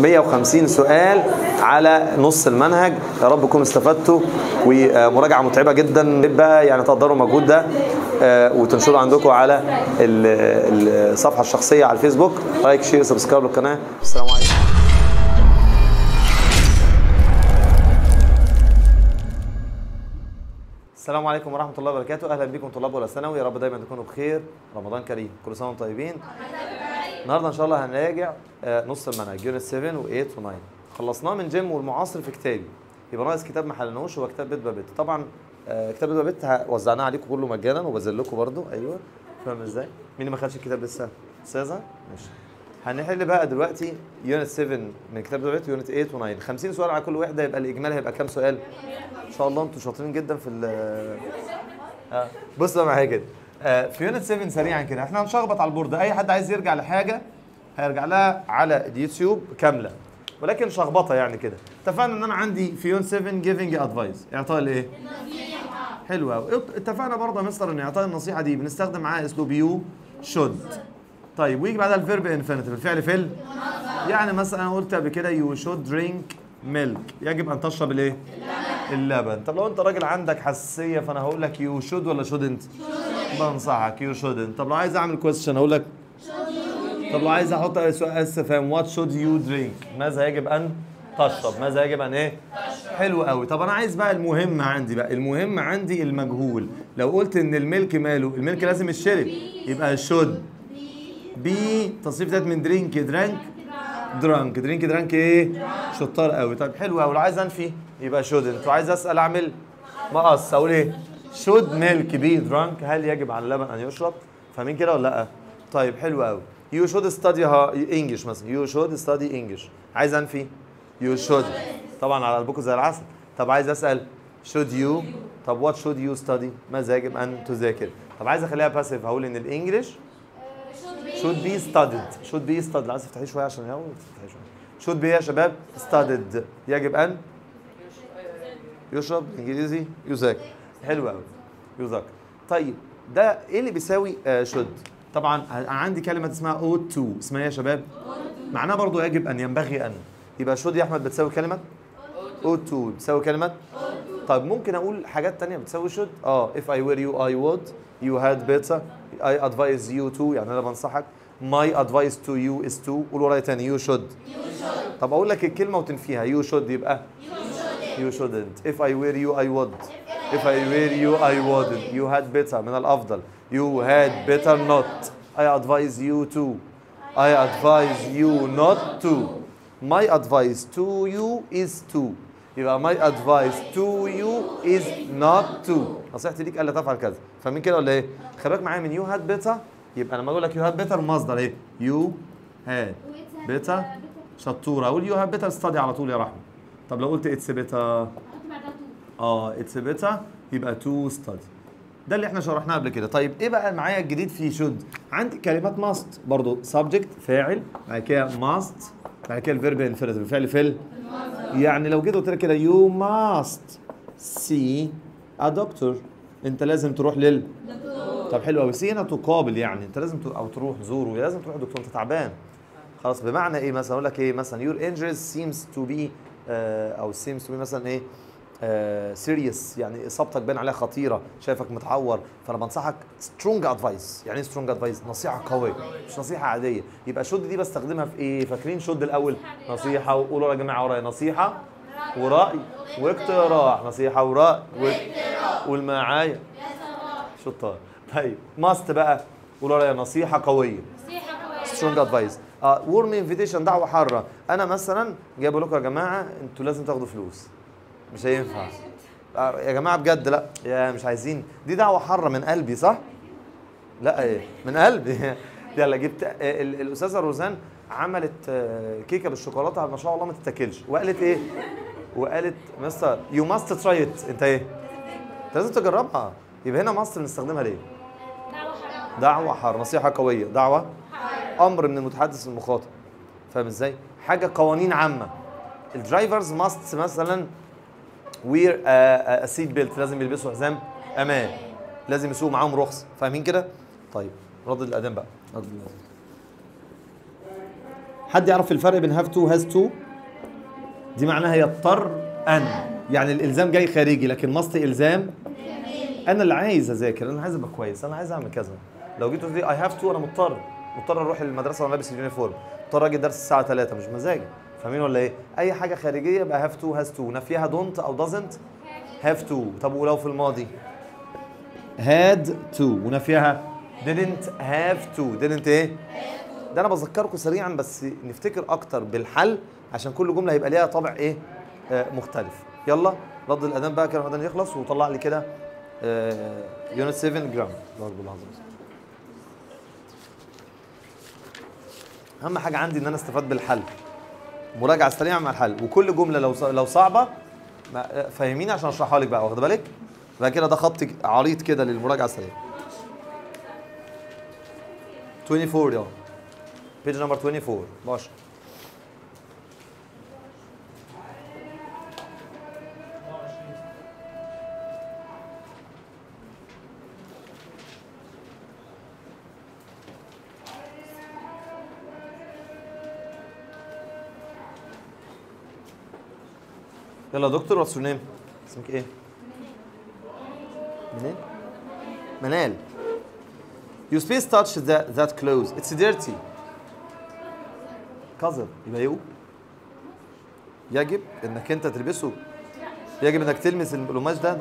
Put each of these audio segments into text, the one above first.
150 سؤال على نص المنهج يا رب تكونوا استفدتوا ومراجعه متعبه جدا بقى يعني تقدروا المجهود ده آه، وتنشروا عندكم على ال- الصفحه الشخصيه على الفيسبوك لايك شير سبسكرايب للقناه السلام عليكم السلام عليكم ورحمة الله وبركاته، أهلا بكم طلاب أولى ثانوي، يا رب دايما تكونوا بخير، رمضان كريم، كل سنة وانتم طيبين. النهارده إن شاء الله هنراجع آه، نص المنهج يونت 7 و8 و9. خلصناه من جيم والمعاصر في كتابي. يبقى ناقص كتاب ما حلناهوش هو كتاب بيت بابت، طبعا آه، كتاب بيت بابت ه- وزعناه عليكم كله مجانا وبذل لكم برضه، أيوه. فاهم ازاي؟ مين اللي ما خدش الكتاب لسه؟ أستاذة؟ ماشي. هنحل بقى دلوقتي يونت 7 من كتاب بيت يونت 8 و9 50 سؤال على كل وحدة يبقى الإجمالي هيبقى كام سؤال؟ ان شاء الله انتوا شاطرين جدا في ال آه، بص بقى معايا كده آه، في يونت 7 سريعا كده احنا هنشخبط على البورد اي حد عايز يرجع لحاجه هيرجع لها على اليوتيوب كامله ولكن شخبطه يعني كده اتفقنا ان انا عندي في يونت 7 جيفنج ادفايس اعطاء الايه حلو قوي اتفقنا برضه يا مستر ان اعطاء النصيحه دي بنستخدم معاها اسلوب يو شود طيب ويجي بعدها الفيرب انفينيتيف الفعل في ال يعني مثلا انا قلت قبل كده يو شود درينك ميلك يجب ان تشرب الايه اللبن طب لو انت راجل عندك حساسيه فانا هقول لك يو شود ولا شودنت بنصحك يو شودنت طب لو عايز اعمل كويستشن هقول لك طب لو عايز احط سؤال استفهام وات شود يو درينك ماذا يجب ان تشرب ماذا يجب ان ايه حلو قوي طب انا عايز بقى المهم عندي بقى المهم عندي المجهول لو قلت ان الملك ماله الملك لازم يشرب يبقى شود بي تصريف ذات من درينك درانك درانك درينك درانك ايه شطار قوي طيب حلو قوي لو عايز انفي يبقى شودنت وعايز اسال اعمل مقص اقول ايه شود ميلك بي درانك هل يجب على اللبن ان يشرب فاهمين كده ولا لا طيب حلو قوي يو شود ستادي انجلش مثلا يو شود ستادي انجلش عايز انفي يو شود طبعا على قلبكم زي العسل طب عايز اسال شود يو طب وات شود يو ستادي ماذا يجب ان تذاكر طب عايز اخليها باسيف هقول ان الانجليش should be studied should be studied عايز تفتحيه شويه عشان هو تفتحيه شويه should be يا شباب studied يجب ان يشرب انجليزي يذاكر حلو قوي يذاكر طيب ده ايه اللي بيساوي آه should طبعا انا عندي كلمه اسمها ought to اسمها ايه يا شباب معناها برضو يجب ان ينبغي ان يبقى should يا احمد بتساوي كلمه ought to بتساوي كلمه طيب ممكن اقول حاجات تانية بتساوي should اه if I were you I would you had better I advise you to يعني انا بنصحك my advice to you is to قول ورايا تاني you should طب اقول لك الكلمة وتنفيها you should يبقى you shouldn't if I were you I would if I were you I wouldn't you had better من الافضل you had better not I advise you to I advise you not to my advice to you is to يبقى my advice to you is not to نصيحتي ليك الا تفعل كذا فاهمين كده ولا ايه؟ خلي بالك معايا من you had better يبقى لما اقول لك you had better مصدر ايه؟ you had better شطوره اقول you had better study على طول يا رحمه طب لو قلت it's better اه it's better يبقى to study ده اللي احنا شرحناه قبل كده طيب ايه بقى معايا الجديد في should عندي كلمات must برضو subject فاعل بعد كده must بعد كده الفيرب انفينيتيف الفعل فيل يعني لو جيت قلت لك كده you must see a doctor انت لازم تروح لل طب حلو قوي سي هنا تقابل يعني انت لازم ت... او تروح زوره لازم تروح دكتور انت تعبان خلاص بمعنى ايه مثلا اقول لك ايه مثلا your injuries seems to be آه او seems to be مثلا ايه آه serious يعني اصابتك باين عليها خطيره شايفك متعور فانا بنصحك strong advice يعني ايه strong advice نصيحه قويه مش نصيحه عاديه يبقى شد دي بستخدمها في ايه فاكرين شد الاول نصيحه وقولوا يا جماعه ورايا نصيحه ورأي واقتراح نصيحه ورأي واقتراح قول معايا شطار طيب ماست بقى قولوا ورايا نصيحه قويه سترونج ادفايس اه ورم انفيتيشن دعوه حاره انا مثلا جايب لكم يا جماعه انتوا لازم تاخدوا فلوس مش هينفع آه يا جماعه بجد لا يا مش عايزين دي دعوه حاره من قلبي صح لا ايه من قلبي يلا جبت آه، ال- الاستاذه روزان عملت آه، كيكه بالشوكولاته ما شاء الله ما تتاكلش وقالت ايه وقالت مستر يو ماست تراي ات انت ايه انت لازم تجربها يبقى هنا مصر نستخدمها ليه دعوة حار نصيحة قوية دعوة أمر من المتحدث المخاطب فاهم ازاي؟ حاجة قوانين عامة الدرايفرز ماست مثلا وير سيت بيلت لازم يلبسوا حزام أمان لازم يسوقوا معاهم رخص فاهمين كده؟ طيب رد الأذان بقى رد الأذان حد يعرف الفرق بين هاف تو هاز تو دي معناها يضطر ان يعني الالزام جاي خارجي لكن مصد الزام انا اللي عايز اذاكر انا عايز ابقى كويس انا عايز اعمل كذا لو جيت قلت لي اي هاف تو انا مضطر مضطر اروح المدرسه وانا لابس اليونيفورم مضطر اجي درس الساعه 3 مش مزاجي فاهمين ولا ايه اي حاجه خارجيه يبقى هاف تو هاز تو نفيها دونت او دازنت هاف تو طب ولو في الماضي هاد تو ونفيها didn't have to didn't ايه ده انا بذكركم سريعا بس نفتكر اكتر بالحل عشان كل جمله هيبقى ليها طابع ايه آه مختلف يلا رد الاذان بقى كده الاذان يخلص وطلع لي كده آه يونت 7 جرام ضرب العظيم اهم حاجه عندي ان انا استفاد بالحل مراجعه سريعه مع الحل وكل جمله لو لو صعبه ما- فاهميني عشان اشرحها لك بقى واخد بالك بقى كده ده خط عريض كده للمراجعه السريعه 24 يلا بيج نمبر 24 ماشي يلا يا دكتور واتس يور نيم اسمك ايه؟ منين؟ منال You space touch that, that clothes. It's dirty. كذب يبقى يو يجب انك انت تلبسه يجب انك تلمس القماش ده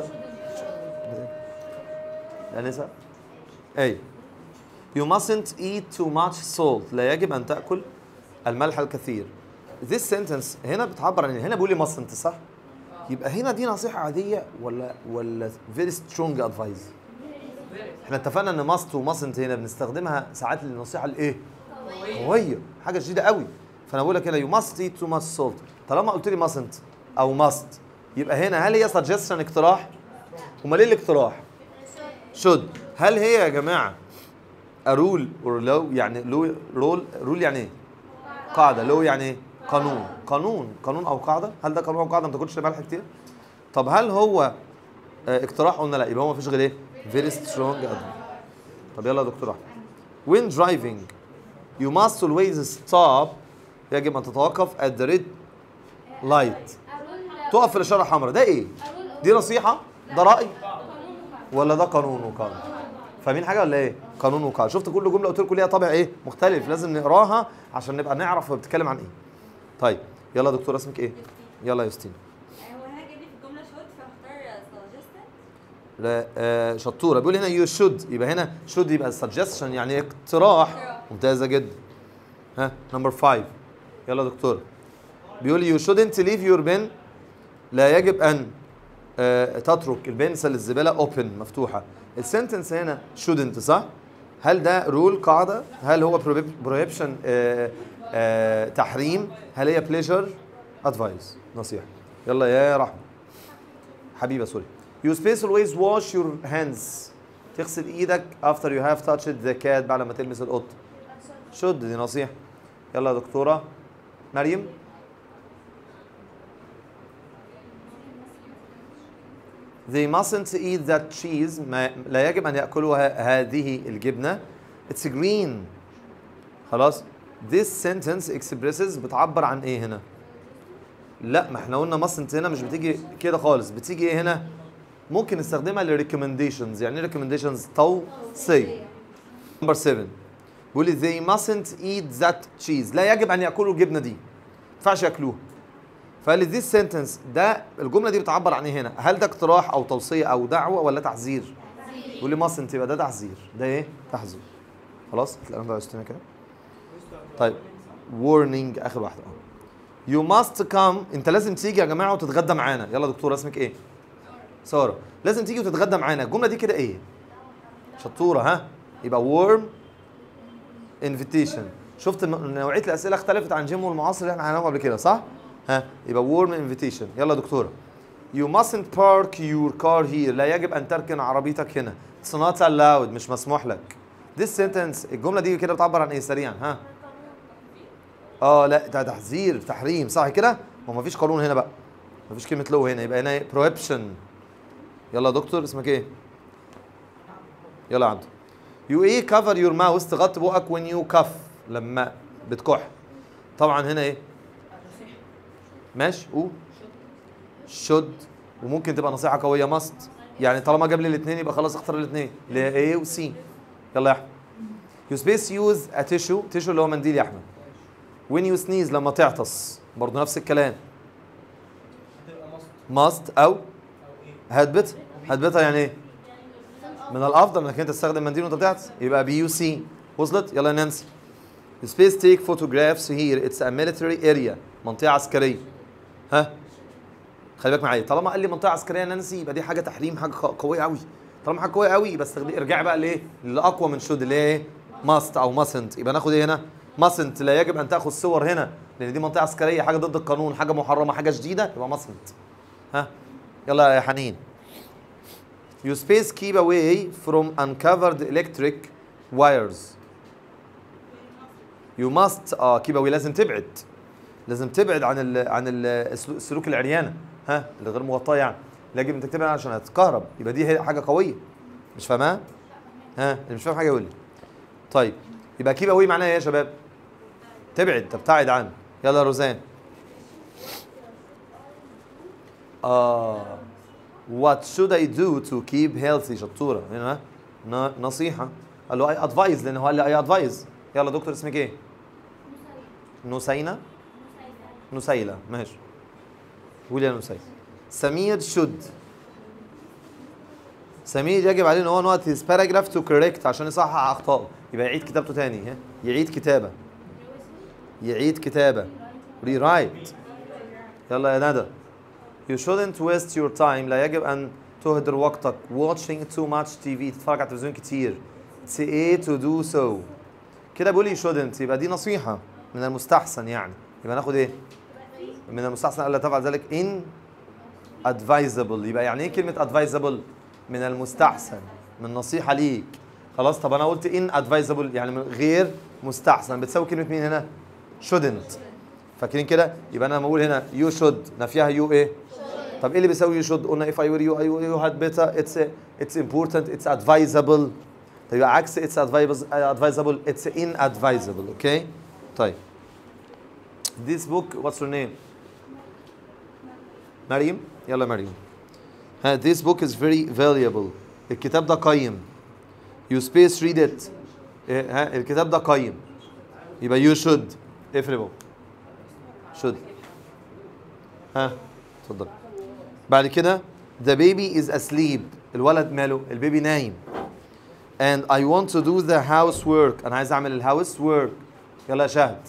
يا نساء اي You mustn't eat too much salt لا يجب ان تاكل الملح الكثير This sentence هنا بتعبر عن إيه؟ هنا بيقول لي mustn't صح؟ يبقى هنا دي نصيحة عادية ولا ولا very strong advice؟ احنا اتفقنا ان ماست وماسنت هنا بنستخدمها ساعات للنصيحه الايه؟ قويه حاجه شديده قوي فانا بقول لك هنا يو ماست ايت تو ماتش سولت طالما قلت لي ماسنت او ماست يبقى هنا هل هي سجستشن اقتراح؟ امال ايه الاقتراح؟ شود هل هي يا جماعه رول اور لو يعني لو رول رول يعني ايه؟ قاعده لو يعني ايه؟ قانون قانون قانون او قاعده هل ده قانون او قاعده ما تاكلش ملح كتير؟ طب هل هو آه، اقتراح قلنا لا يبقى هو مفيش غير ايه؟ very strong advice. طب يلا يا دكتور احمد. When driving you must always stop يجب ان تتوقف at the red light. تقف في الاشاره الحمراء ده ايه؟ دي نصيحه؟ ده راي؟ ولا ده قانون وقاعده؟ فاهمين حاجه ولا ايه؟ قانون وقاعده، شفت كل جمله قلت لكم ليها طابع ايه؟ مختلف لازم نقراها عشان نبقى نعرف هو بتتكلم عن ايه. طيب يلا يا دكتور اسمك ايه؟ يلا يا يوستين. هو هنا جايب لي في الجمله شوت فاختار suggested لا آه شطوره بيقول هنا يو شود يبقى هنا شود يبقى suggestion يعني اقتراح ممتازه جدا ها نمبر 5 يلا يا دكتور بيقول يو shouldn't leave your pen لا يجب ان آه تترك البنسل الزباله اوبن مفتوحه السنتنس هنا shouldn't صح هل ده رول قاعده هل هو prohibition آه آه تحريم هل هي pleasure advice نصيحه يلا يا رحمه حبيبه سوري You space always wash your hands تغسل ايدك after you have touched the cat بعد ما تلمس القط شد دي نصيحة يلا يا دكتورة مريم They mustn't eat that cheese ما لا يجب أن يأكلوا ه- هذه الجبنة It's green خلاص This sentence expresses بتعبر عن ايه هنا لا ما احنا قلنا mustn't هنا مش بتيجي كده خالص بتيجي ايه هنا ممكن نستخدمها للريكومنديشنز يعني ايه ريكومنديشنز توصية نمبر 7 بيقول لي they mustn't eat that cheese لا يجب ان ياكلوا الجبنه دي ما ينفعش ياكلوها فقال لي this sentence ده الجمله دي بتعبر عن ايه هنا هل ده اقتراح او توصيه او دعوه ولا تحذير بيقول لي mustn't يبقى ده تحذير ده ايه تحذير خلاص الكلام ده عشتنا كده طيب warning اخر واحده اه You must come انت لازم تيجي يا جماعه وتتغدى معانا يلا دكتور اسمك ايه ساره لازم تيجي وتتغدى معانا الجمله دي كده ايه شطوره ها يبقى warm invitation شفت م- نوعيه الاسئله اختلفت عن جيم والمعاصر اللي احنا عملناهم قبل كده صح ها يبقى warm invitation يلا يا دكتوره You mustn't park your car here لا يجب ان تركن عربيتك هنا It's not allowed مش مسموح لك This sentence الجمله دي كده بتعبر عن ايه سريعا ها اه لا ده تحذير تحريم صح كده ما مفيش قانون هنا بقى مفيش كلمه لو هنا يبقى هنا prohibition يلا يا دكتور اسمك ايه يلا يا عبد يو ايه كفر يور ماوس تغطي بقك when you كف لما بتكح طبعا هنا ايه ماشي قول شد وممكن تبقى نصيحه قويه ماست يعني طالما جاب لي الاثنين يبقى خلاص اختار الاثنين اللي هي A و C يلا يا احمد يو سبيس يوز ا تيشو تيشو اللي هو منديل يا احمد وين يو سنيز لما تعطس برضه نفس الكلام هتبقى مصر ماست او او ايه هتبت هتبتها يعني ايه من الافضل انك انت تستخدم منديل وانت بتعطس يبقى بي يو سي وصلت يلا يا نانسي سبيس تيك فوتوغرافز هير اتس ا ميليتري اريا منطقه عسكريه ها خلي بالك معايا طالما قال لي منطقه عسكريه يا نانسي يبقى دي حاجه تحريم حاجه قو- قويه قوي طالما حاجه قويه قوي يبقى استخدم ارجعي بقى لايه لاقوى من شود اللي هي ايه ماست او ماسنت يبقى ناخد ايه هنا ماسنت لا يجب ان تاخذ صور هنا لان دي منطقه عسكريه حاجه ضد القانون حاجه محرمه حاجه شديده يبقى ماسنت ها يلا يا حنين You space keep away from uncovered electric wires. You must اه keep away لازم تبعد لازم تبعد عن ال عن ال السلوك العريانه ها اللي غير مغطاه يعني يجب انك تبعد عشان هتتكهرب يبقى دي هي حاجه قويه مش فاهمها؟ ها اللي مش فاهم حاجه يقول لي طيب يبقى keep away معناها ايه يا شباب؟ تبعد تبتعد عنه يلا يا روزان اه What should I do to keep healthy شطورة هنا ن- نصيحة قال له I advise لأنه قال لي I advise يلا دكتور اسمك ايه؟ نسينة نسيلة ماشي قول يا نسيلة سمير should سمير يجب عليه ان هو نوت his paragraph to correct عشان يصحح اخطائه يبقى يعيد كتابته تاني ها يعيد كتابة يعيد كتابة rewrite يلا يا ندى You shouldn't waste your time لا يجب أن تهدر وقتك watching too much TV تتفرج على التلفزيون كتير It's a to do so كده بيقول لي shouldn't يبقى دي نصيحة من المستحسن يعني يبقى ناخد ايه؟ من المستحسن ألا تفعل ذلك in advisable يبقى يعني ايه كلمة advisable؟ من المستحسن من نصيحة ليك خلاص طب أنا قلت in advisable يعني من غير مستحسن بتساوي كلمة مين هنا؟ shouldn't فاكرين كده؟ يبقى أنا لما أقول هنا you should نفيها you ايه؟ طب ايه اللي بيساوي you should قلنا if I were you I you had better it's it's important it's advisable طيب يبقى عكس it's advis- advisable it's inadvisable okay طيب this book what's your name مريم يلا مريم ها this book is very valuable الكتاب ده قيم you space read it إيه، ها الكتاب ده قيم يبقى you should افرق should ها اتفضل بعد كده the baby is asleep الولد ماله البيبي نايم and I want to do the housework انا عايز اعمل الهاوس work يلا يا شهد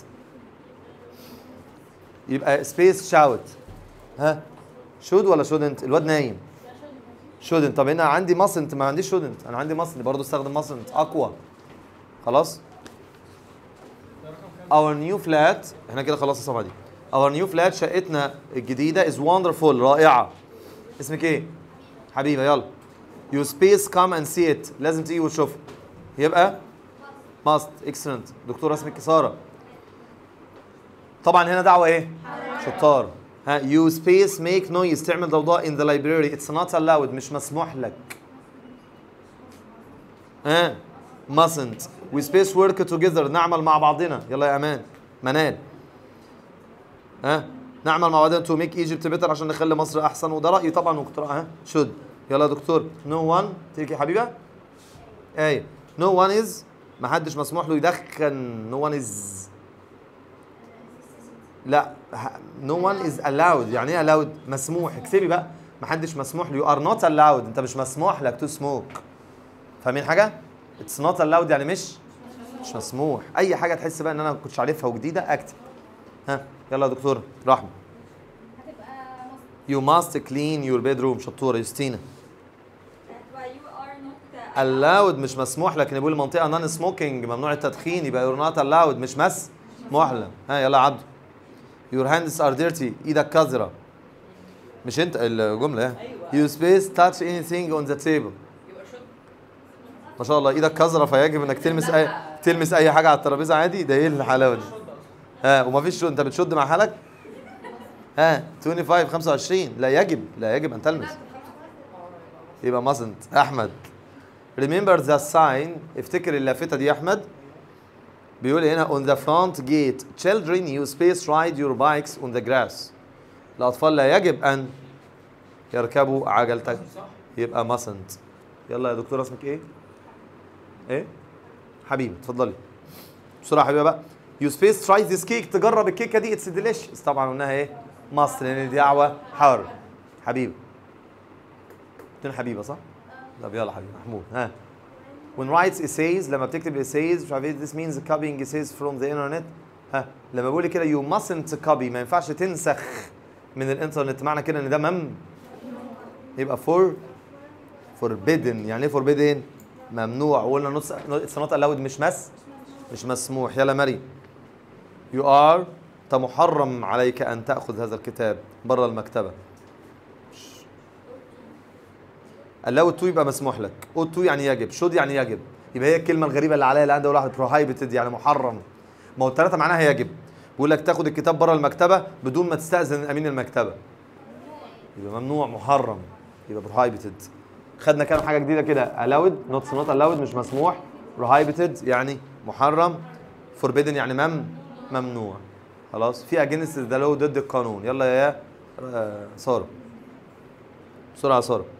يبقى space shout ها should ولا shouldn't الواد نايم shouldn't طب هنا عندي mustn't ما عنديش shouldn't انا عندي mustn't برضه استخدم mustn't اقوى خلاص ده رقم كام؟ our new flat احنا كده خلاص الصفحه دي our new flat شقتنا الجديده is wonderful رائعه اسمك ايه حبيبه يلا you space come and see it لازم تيجي وتشوفها يبقى must excellent دكتوره اسمك ساره طبعا هنا دعوه ايه شطار ها you space make noise تعمل ضوضاء in the library it's not allowed مش مسموح لك ها mustn't we space work together نعمل مع بعضنا يلا يا امان منال ها نعمل مع بعضنا to make Egypt better عشان نخلي مصر احسن وده رايي طبعا واقتراح ها should يلا يا دكتور no one تيجي يا حبيبه ايه no one is ما حدش مسموح له يدخن no one is لا ه- no one is allowed يعني ايه allowed مسموح اكتبي بقى ما حدش مسموح له you are not allowed انت مش مسموح لك to smoke فاهمين حاجه it's not allowed يعني مش مش مسموح اي حاجه تحس بقى ان انا ما كنتش عارفها وجديده اكتب ها يلا يا دكتور رحمه هتبقى you must clean your bedroom شطوره يوستينا هتبقى you are not allowed مش مسموح لك بيقول المنطقه نون سموكينج ممنوع التدخين يبقى you're not allowed مش مسموح لك ها يلا يا عبده your hands are dirty ايدك قذره مش انت الجمله ها you space touch anything on the table ما شاء الله ايدك قذره فيجب انك تلمس اي تلمس اي حاجه على الترابيزه عادي ده ايه الحلاوه دي ها ومفيش شو انت بتشد مع حالك ها 25 25 لا يجب لا يجب ان تلمس يبقى mustn't احمد remember the sign افتكر اللافته دي يا احمد بيقول هنا on the front gate children you space ride your bikes on the grass الأطفال لا يجب أن يركبوا عجلتك صح يبقى mustn't يلا يا دكتور اسمك ايه؟ ايه؟ حبيبي اتفضلي بسرعة يا حبيبي بقى you space try this cake تجرب الكيكة دي it's delicious طبعا قلناها ايه؟ مصر لأن دي دعوة حر حبيبي قلت حبيبة صح؟ طب يلا حبيبي محمود ها when writes essays لما بتكتب essays مش عارف ايه this means copying essays from the internet ها لما بقول كده you mustn't copy ما ينفعش تنسخ من الانترنت معنى كده ان ده مم يبقى for forbidden يعني ايه forbidden ممنوع وقلنا نص it's not allowed مش مس مش مسموح يلا مريم you are انت محرم عليك ان تاخذ هذا الكتاب بره المكتبه allowed to يبقى مسموح لك ought to يعني يجب should يعني يجب يبقى هي الكلمه الغريبه اللي عليها اللي عندها واحد prohibited يعني محرم ما هو الثلاثه معناها يجب بيقول لك تاخد الكتاب بره المكتبه بدون ما تستاذن امين المكتبه يبقى ممنوع محرم يبقى prohibited خدنا كام حاجه جديده كده allowed not not allowed مش مسموح prohibited يعني محرم forbidden يعني مم ممنوع خلاص في against the law ضد القانون يلا يا آه، ساره بسرعه يا ساره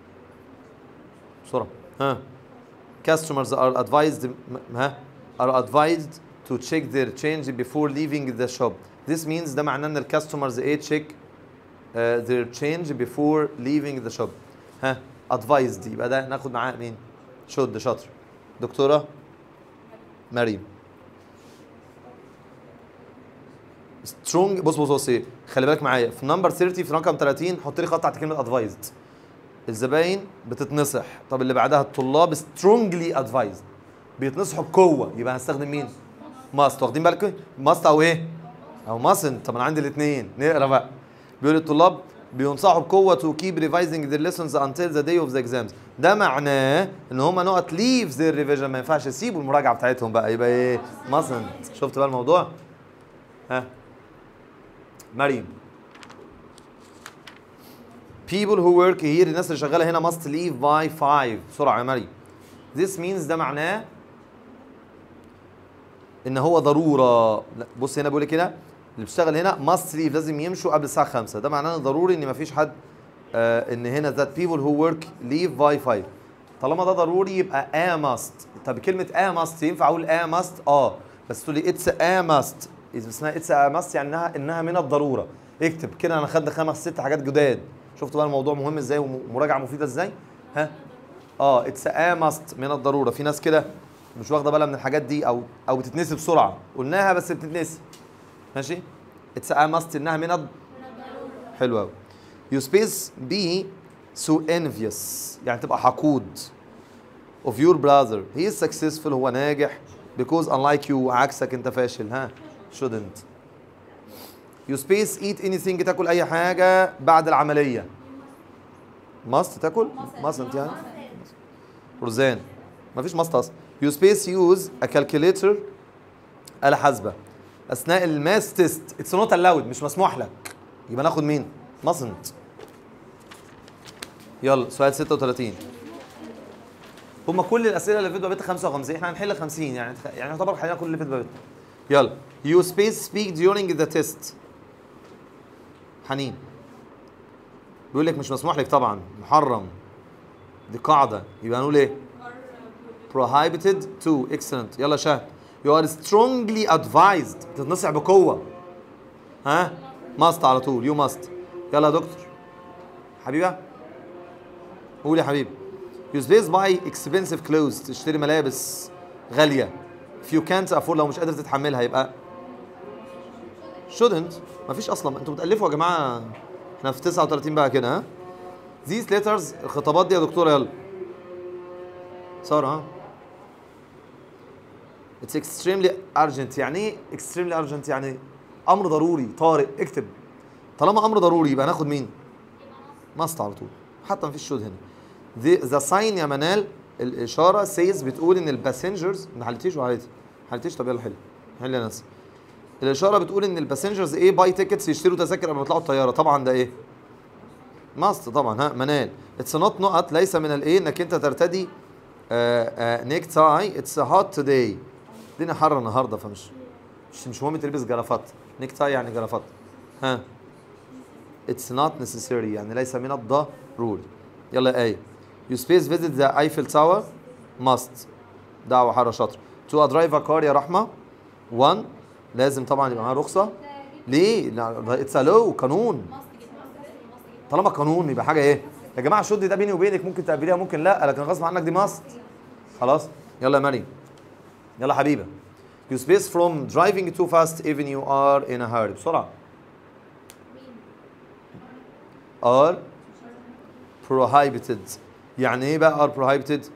بسرعه ها customers are advised م- ها are advised to check their change before leaving the shop this means ده معناه ان الكاستمرز ايه check uh, their change before leaving the shop ها advised يبقى ده ناخد معاه مين شد شاطر دكتوره مريم سترونج بص بص بص ايه خلي بالك معايا في نمبر 30 في رقم 30 حط لي خط تحت كلمه ادفايزد الزباين بتتنصح طب اللي بعدها الطلاب سترونجلي ادفايزد بيتنصحوا بقوه يبقى هنستخدم مين ماست واخدين بالكم ماست او ايه او ماسنت طب انا عندي الاثنين نقرا بقى بيقول الطلاب بينصحوا بقوه تو كيب ريفايزنج their lessons until the day of the exams ده معناه ان هم نقط ليف their revision ما ينفعش يسيبوا المراجعه بتاعتهم بقى يبقى ايه ماسنت شفت بقى الموضوع ها مريم people who work here الناس اللي شغاله هنا must leave by 5 بسرعه يا مريم this means ده معناه ان هو ضروره لا بص هنا بيقول لك كده اللي بيشتغل هنا must leave لازم يمشوا قبل الساعه 5 ده معناه ان ضروري ان مفيش حد آه ان هنا that people who work leave by 5 طالما ده ضروري يبقى a must طب كلمه a must ينفع اقول a must اه بس تقول لي it's a must إذا اسمها it's a must يعني انها انها من الضروره اكتب كده انا خدنا خمس ست حاجات جداد شفتوا بقى الموضوع مهم ازاي ومراجعه مفيده ازاي ها اه اتس ا ماست من الضروره في ناس كده مش واخده بالها من الحاجات دي او او بتتنسي بسرعه قلناها بس بتتنسي ماشي اتس ا ماست انها من الض... حلو قوي يو سبيس بي سو انفيوس يعني تبقى حقود of your brother he is successful هو ناجح because unlike you عكسك انت فاشل ها shouldn't you space eat anything تاكل اي حاجه بعد العمليه must تاكل mustn't يعني روزان مفيش must اصلا you space use a calculator آلة حاسبة أثناء الماس تيست اتس نوت allowed مش مسموح لك يبقى ناخد مين؟ mustn't يلا سؤال 36 هما كل الأسئلة اللي في بابتها 55 احنا هنحل 50 يعني يعني يعتبر حلينا كل اللي في بابتها يلا you space speak during the test حنين بيقول لك مش مسموح لك طبعا محرم دي قاعدة يبقى هنقول ايه؟ prohibited to excellent يلا شاهد you are strongly advised تتنصح بقوة ها must على طول you must يلا يا دكتور حبيبة قول يا حبيبي you space buy expensive clothes تشتري ملابس غالية if you can't afford لو مش قادر تتحملها يبقى shouldn't مفيش اصلا انتوا بتألفوا يا جماعة احنا في 39 بقى كده ها these letters الخطابات دي يا دكتورة يلا سارة ها It's extremely urgent يعني ايه extremely urgent يعني امر ضروري طارئ اكتب طالما امر ضروري يبقى ناخد مين must على طول حتى مفيش شود هنا the, the sign يا منال الاشاره says بتقول ان الباسنجرز ما حلتيش ولا حلتي حلتيش طب يلا حل حل يا ناس الاشاره بتقول ان الباسنجرز ايه باي تيكتس يشتروا تذاكر قبل ما يطلعوا الطياره طبعا ده ايه ماست طبعا ها منال اتس نوت نقط ليس من الايه انك انت ترتدي نيك تاي اتس هوت توداي الدنيا حر النهارده فمش مش مش مهم تلبس جرافات نيك تاي يعني جرافات ها It's not necessary يعني ليس من الضروري يلا يا آية You space visit the Eiffel Tower must دعوة حارة شاطر To a drive a car يا رحمة one لازم طبعا يبقى معاه رخصة ليه؟ لا، It's a law قانون طالما قانون يبقى حاجة ايه؟ يا جماعة شد ده بيني وبينك ممكن تقبليها ممكن لا لكن غصب عنك دي ماست خلاص يلا يا مريم يلا حبيبة You space from driving too fast even you are in a hurry بسرعة are prohibited يعني ايه بقى are prohibited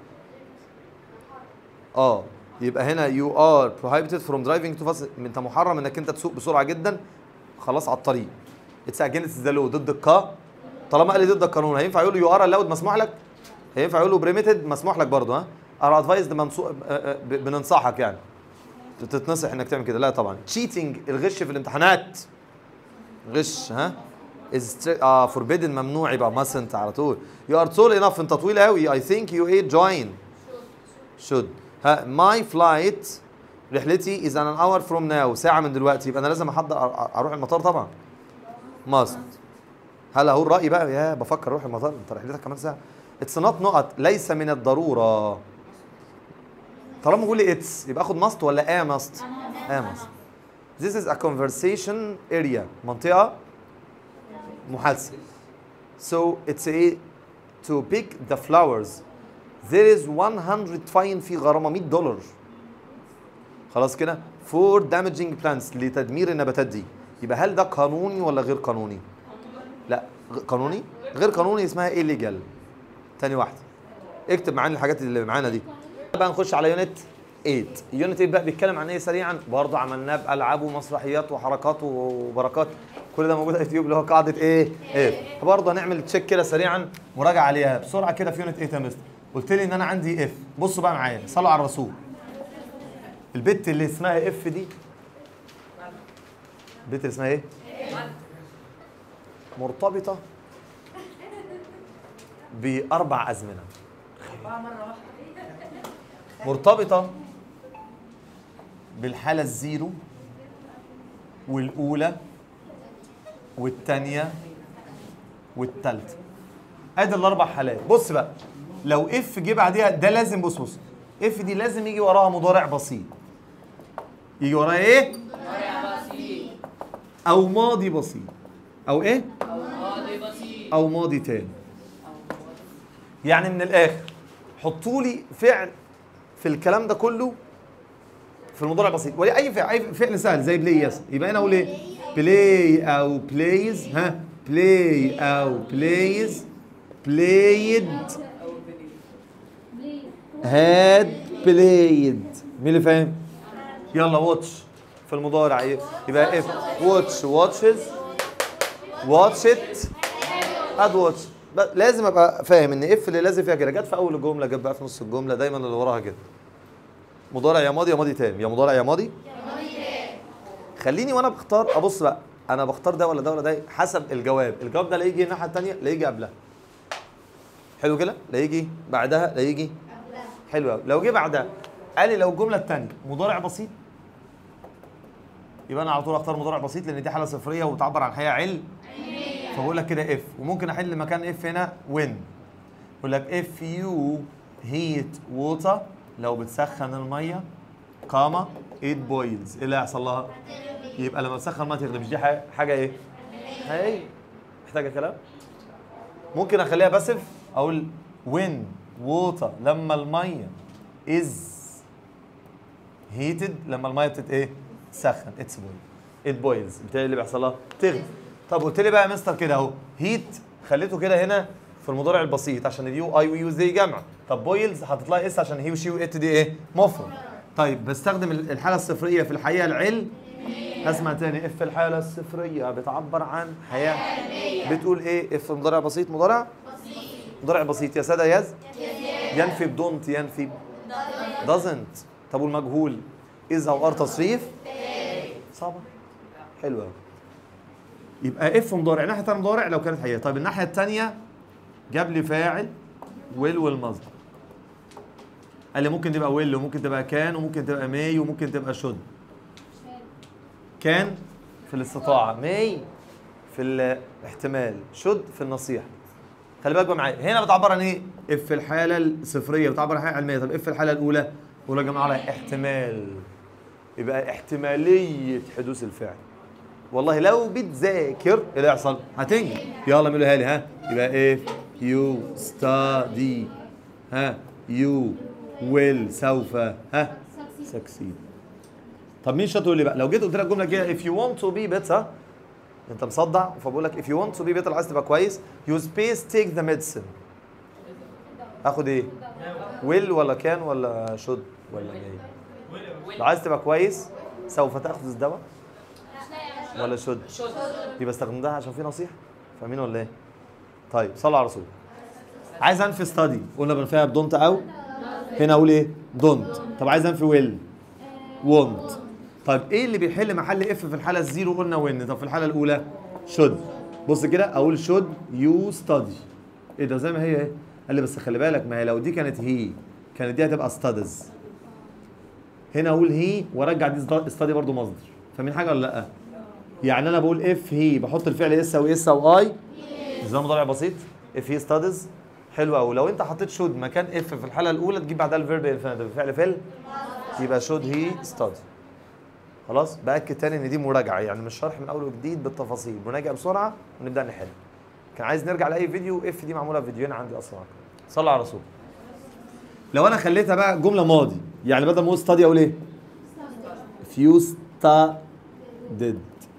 اه يبقى هنا you are prohibited from driving too fast انت محرم انك انت تسوق بسرعه جدا خلاص على الطريق it's against the law ضد القا طالما قال لي ضد القانون هينفع يقول له you are allowed مسموح لك هينفع يقول له permitted مسموح لك برضه ها are advised منصو... آه، آه، ب- بننصحك يعني تتنصح انك تعمل كده لا طبعا cheating الغش في الامتحانات غش ها is stri- اه forbidden ممنوع يبقى mustn't على طول you are tall enough انت طويل قوي I think you ate join should ها my flight رحلتي is an hour from now ساعة من دلوقتي يبقى انا لازم احضر أ- أ- اروح المطار طبعا must هل هو الرأي بقى يا بفكر اروح المطار انت رحلتك كمان ساعة it's not نقط ليس من الضرورة طالما بقول لي it's يبقى اخد must ولا a must a must This is a conversation area منطقة محادثة So it's a to pick the flowers there is 100 fine في غرامة 100 دولار خلاص كده for damaging plants لتدمير النباتات دي يبقى هل ده قانوني ولا غير قانوني؟ لا غ- قانوني غير قانوني اسمها illegal تاني واحدة اكتب معانا الحاجات اللي معانا دي بقى نخش على يونت 8 يونت 8 بقى بيتكلم عن ايه سريعا برضه عملناه بالعاب ومسرحيات وحركات وبركات كل ده موجود على اليوتيوب اللي هو قاعده ايه ايه برضه هنعمل تشيك كده سريعا مراجعه عليها بسرعه كده في يونت 8 يا مستر قلت لي ان انا عندي اف بصوا بقى معايا صلوا على الرسول البت اللي اسمها اف دي البت اللي اسمها ايه مرتبطه باربع ازمنه مرتبطة بالحالة الزيرو والأولى والتانية والتالتة ادي الأربع حالات بص بقى لو اف جه بعديها ده لازم بص بص اف دي لازم يجي وراها مضارع بسيط يجي وراها ايه؟ أو ماضي بسيط أو ايه؟ أو ماضي تاني يعني من الآخر حطوا لي فعل في الكلام ده كله في المضارع البسيط ولا اي فعل اي فعل سهل زي بلاي يس يبقى انا اقول ايه بلاي او بلايز ها بلاي او بلايز بلايد هاد بلايد مين اللي فاهم يلا واتش في المضارع ايه يبقى اف واتش واتشز واتش ات اد واتش لازم ابقى فاهم ان اف اللي لازم فيها كده جت في اول الجمله جت بقى في نص الجمله دايما اللي وراها كده مضارع يا ماضي يا ماضي تام يا مضارع يا ماضي خليني وانا بختار ابص بقى انا بختار ده ولا ده ولا ده حسب الجواب الجواب ده لا يجي الناحيه الثانيه لا يجي قبلها حلو كده لا يجي بعدها لا يجي حلو قوي لو جه بعدها قال لي لو الجمله الثانيه مضارع بسيط يبقى انا على طول اختار مضارع بسيط لان دي حاله صفريه وبتعبر عن حياه علم فبقول لك كده اف وممكن احل مكان اف هنا وين بقول لك اف يو هيت ووتر لو بتسخن الميه قامة ات بويلز ايه اللي هيحصل لها؟ يبقى لما تسخن الميه تغلي مش دي حاجه حاجه ايه؟ هي محتاجه كلام؟ ممكن اخليها باسف اقول وين ووتر لما الميه از هيتد لما الميه بتت ايه؟ تسخن اتس بويل ات بويلز بالتالي اللي بيحصل لها تغلي طب قلت لي بقى يا مستر كده اهو هيت خليته كده هنا في المضارع البسيط عشان اليو اي ويو زي جمع طب بويلز حاطط لها اس عشان هي وشي وات دي ايه مفرد طيب بستخدم ال- الحاله الصفريه في الحقيقه العلم اسمع تاني اف الحاله الصفريه بتعبر عن حياه بتقول ايه اف مضارع بسيط مضارع مضارع بسيط يا ساده يز ينفي بدونت ينفي doesn't طب والمجهول اذا وار تصريف صعبه حلوه أوي. يبقى اف مضارع الناحيه الثانيه مضارع لو كانت حقيقيه طيب الناحيه الثانيه جاب لي فاعل ويل والمصدر قال لي ممكن تبقى ويل وممكن تبقى كان وممكن تبقى ماي وممكن تبقى شود كان في الاستطاعه ماي في الاحتمال شود في النصيحه خلي بالك بقى معايا هنا بتعبر عن ايه اف في الحاله الصفريه بتعبر عن حاجه علميه طب اف في الحاله الاولى اولى يا جماعه على احتمال يبقى احتماليه حدوث الفعل والله لو بتذاكر ايه اللي هيحصل هتنجح يلا اعملوا لي ها يبقى if you study ها you will سوف ها succeed طب مين شاطر يقول لي بقى لو جيت قلت لك جمله كده if you want to be better انت مصدع فبقول لك if you want to be better عايز تبقى كويس use space take the medicine اخد ايه will ولا كان ولا should ولا ايه لو عايز تبقى كويس سوف تاخذ الدواء ولا شد يبقى استخدمتها عشان في نصيحه فاهمين ولا ايه طيب صلوا على الرسول عايز انفي ستادي قلنا بنفيها بدونت او هنا اقول ايه دونت طب عايز انفي ويل وونت طيب ايه اللي بيحل محل اف في الحاله الزيرو قلنا وين طب في الحاله الاولى شود بص كده اقول شود يو ستادي ايه ده زي ما هي ايه قال لي بس خلي بالك ما هي لو دي كانت هي كانت دي هتبقى ستادز هنا اقول هي وارجع دي ستادي برضو مصدر فاهمين حاجه ولا لا يعني انا بقول اف هي بحط الفعل اس او اس او اي نظام مضارع بسيط اف هي ستادز حلو قوي لو انت حطيت شود مكان اف في الحاله الاولى تجيب بعدها الفيرب انفينيتيف الفعل فيل يبقى شود هي ستادي خلاص باكد تاني ان دي مراجعه يعني مش شرح من اول وجديد بالتفاصيل نراجع بسرعه ونبدا نحل كان عايز نرجع لاي فيديو اف دي معموله فيديوهين عندي اصلا صلى على الرسول لو انا خليتها بقى جمله ماضي يعني بدل ما اقول ستادي اقول ايه few studied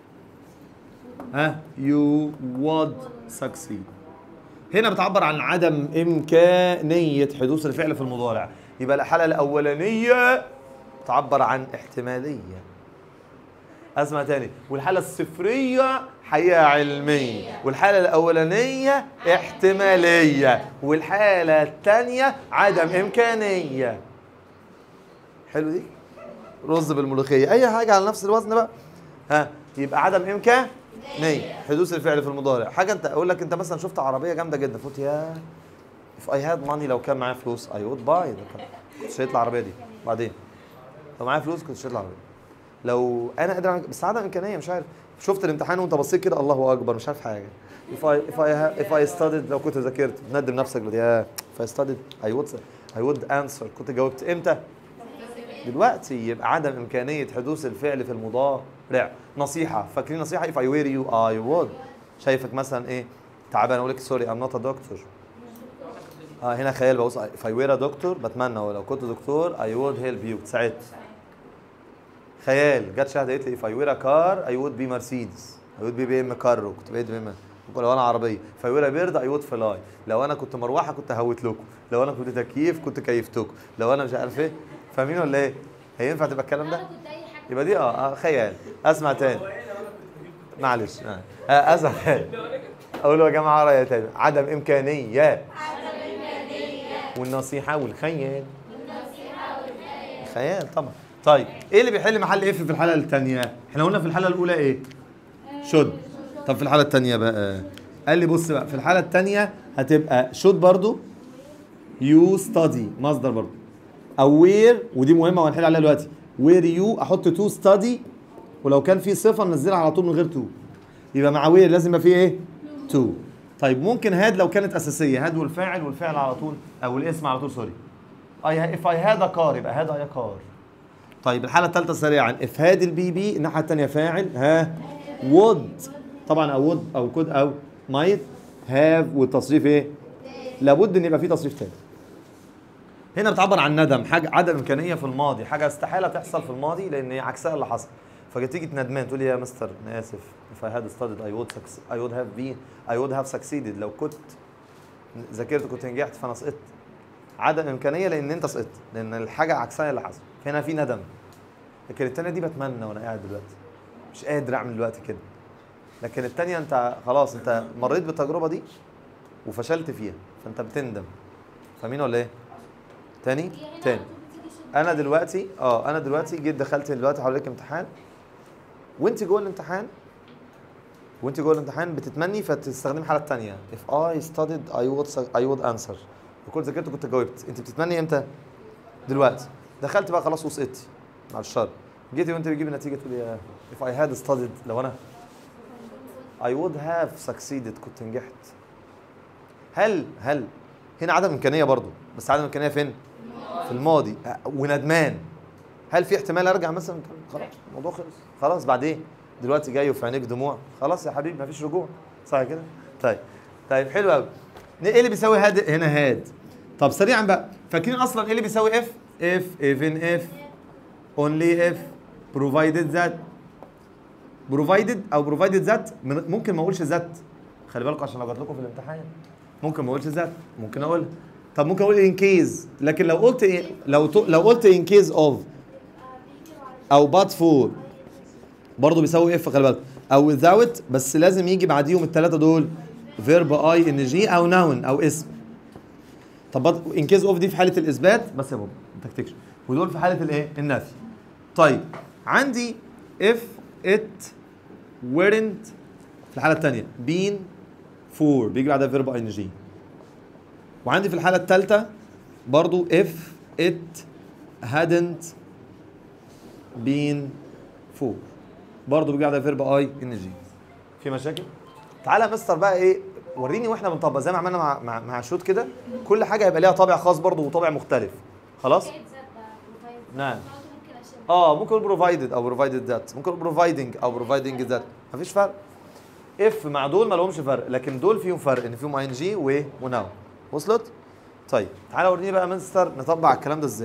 ها you would succeed هنا بتعبر عن عدم إمكانية حدوث الفعل في المضارع يبقى الحالة الأولانية تعبر عن احتمالية أسمع تاني والحالة الصفرية حقيقة علمية والحالة الأولانية احتمالية والحالة الثانية عدم إمكانية حلو دي رز بالملوخية أي حاجة على نفس الوزن بقى ها يبقى عدم إمكانية حدوث الفعل في المضارع حاجة أنت أقول لك أنت مثلا شفت عربية جامدة جدا فقلت يا if I had money لو كان معايا فلوس I would buy ده كنت شريت العربية دي بعدين لو معايا فلوس كنت شريت العربية لو انا قادر أعمل- بس عدم امكانيه مش عارف شفت الامتحان وانت بصيت كده الله اكبر مش عارف حاجه if I if I ha- if I studied لو كنت ذاكرت تندم نفسك بدي يا if I studied I would I would answer كنت جاوبت امتى دلوقتي يبقى عدم امكانيه حدوث الفعل في المضارع نصيحه فاكرين نصيحه if I were you I would شايفك مثلا ايه تعبان اقول لك سوري I'm not a doctor اه هنا خيال ببص if I were a doctor بتمنى ولو كنت دكتور I would help you ساعدت خيال جت شهاده قالت لي if I were a car I would be Mercedes I would be بي ام كارو كنت بقيت بي ام لو انا عربيه if I were a bird I would fly لو انا كنت مروحه كنت هوت لكم لو انا كنت تكييف كنت كيفتكم لو انا مش عارف ايه فاهمين ولا ايه هينفع تبقى الكلام ده يبقى دي اه, آه خيال اسمع تاني معلش آه. آه اسمع تاني اقول يا جماعه رايي تاني عدم امكانيه والنصيحه والخيال خيال طبعا طيب ايه اللي بيحل محل اف في الحاله الثانيه احنا قلنا في الحاله الاولى ايه شد طب في الحاله الثانيه بقى قال لي بص بقى في الحاله الثانيه هتبقى شد برضو يو ستادي مصدر برضو او وير ودي مهمه وهنحل عليها دلوقتي وير يو احط تو ستادي ولو كان في صفه ننزلها على طول من غير تو يبقى مع وير لازم يبقى فيه ايه تو طيب ممكن هاد لو كانت اساسيه هاد والفاعل والفعل على طول او الاسم على طول سوري اي اف اي هاد كار يبقى هاد اي كار طيب الحاله الثالثه سريعا اف هاد البي بي الناحيه الثانيه فاعل ها would طبعا او would او could او might have والتصريف ايه لابد ان يبقى في تصريف تاني هنا بتعبر عن ندم حاجه عدم امكانيه في الماضي حاجه استحاله تحصل في الماضي لان هي عكسها اللي حصل فتيجي ندمان تقول لي يا مستر انا اسف if I had studied I would succeed, I would have been I would have succeeded لو كنت ذاكرت كنت نجحت فانا سقطت عدم امكانيه لان انت سقطت لان الحاجه عكسها اللي حصل هنا في ندم لكن التانية دي بتمنى وانا قاعد دلوقتي مش قادر اعمل دلوقتي كده لكن التانية انت خلاص انت مريت بالتجربه دي وفشلت فيها فانت بتندم فاهمين ولا ايه تاني تاني انا دلوقتي اه انا دلوقتي جيت دخلت دلوقتي حواليك امتحان وانت جوه الامتحان وانت جوه الامتحان بتتمني فتستخدمي الحاله الثانيه if I studied I would I would answer لو كنت ذاكرت كنت جاوبت انت بتتمني امتى دلوقتي دخلت بقى خلاص وسقطتي مع الشر جيتي وانت بتجيب النتيجه تقول يا if I had studied لو انا I would have succeeded كنت نجحت هل هل هنا عدم امكانيه برضو بس عدم امكانيه فين في الماضي أه، وندمان هل في احتمال ارجع مثلا خلاص الموضوع خلص خلاص بعدين دلوقتي جاي وفي عينيك دموع خلاص يا حبيبي مفيش رجوع صح كده طيب طيب حلو قوي ايه اللي بيساوي هاد هنا هاد طب سريعا بقى فاكرين اصلا ايه اللي بيساوي اف اف even if only if provided that provided او provided that من- ممكن ما اقولش ذات خلي بالكم عشان لو جات لكم في الامتحان ممكن ما اقولش ذات ممكن اقول طب ممكن اقول ان كيز لكن لو قلت إيه لو ت- لو قلت ان كيز اوف او بات فور برضه بيساوي اف خلي بالك او without بس لازم يجي بعديهم الثلاثه دول فيرب اي ان جي او نون او اسم طب ان كيز اوف دي في حاله الاثبات بس يا بابا ما تكتكش ودول في حاله الايه النفي طيب عندي if it weren't في الحاله الثانيه been for بيجي بعدها فيرب اي ان جي وعندي في الحاله الثالثه برضو if it hadn't been for برضو بيجي بعدها فيرب اي ان جي في مشاكل تعالى يا مستر بقى ايه وريني واحنا بنطبق زي ما عملنا مع مع, مع شوت كده كل حاجه هيبقى ليها طابع خاص برضو وطابع مختلف خلاص نعم اه ممكن اقول بروفايدد او بروفايدد ذات ممكن اقول بروفايدنج او بروفايدنج ذات مفيش فرق اف مع دول ما لهمش فرق لكن دول فيهم فرق ان فيهم اي ان جي و وناو وصلت طيب تعالى وريني بقى مستر نطبق على الكلام ده ازاي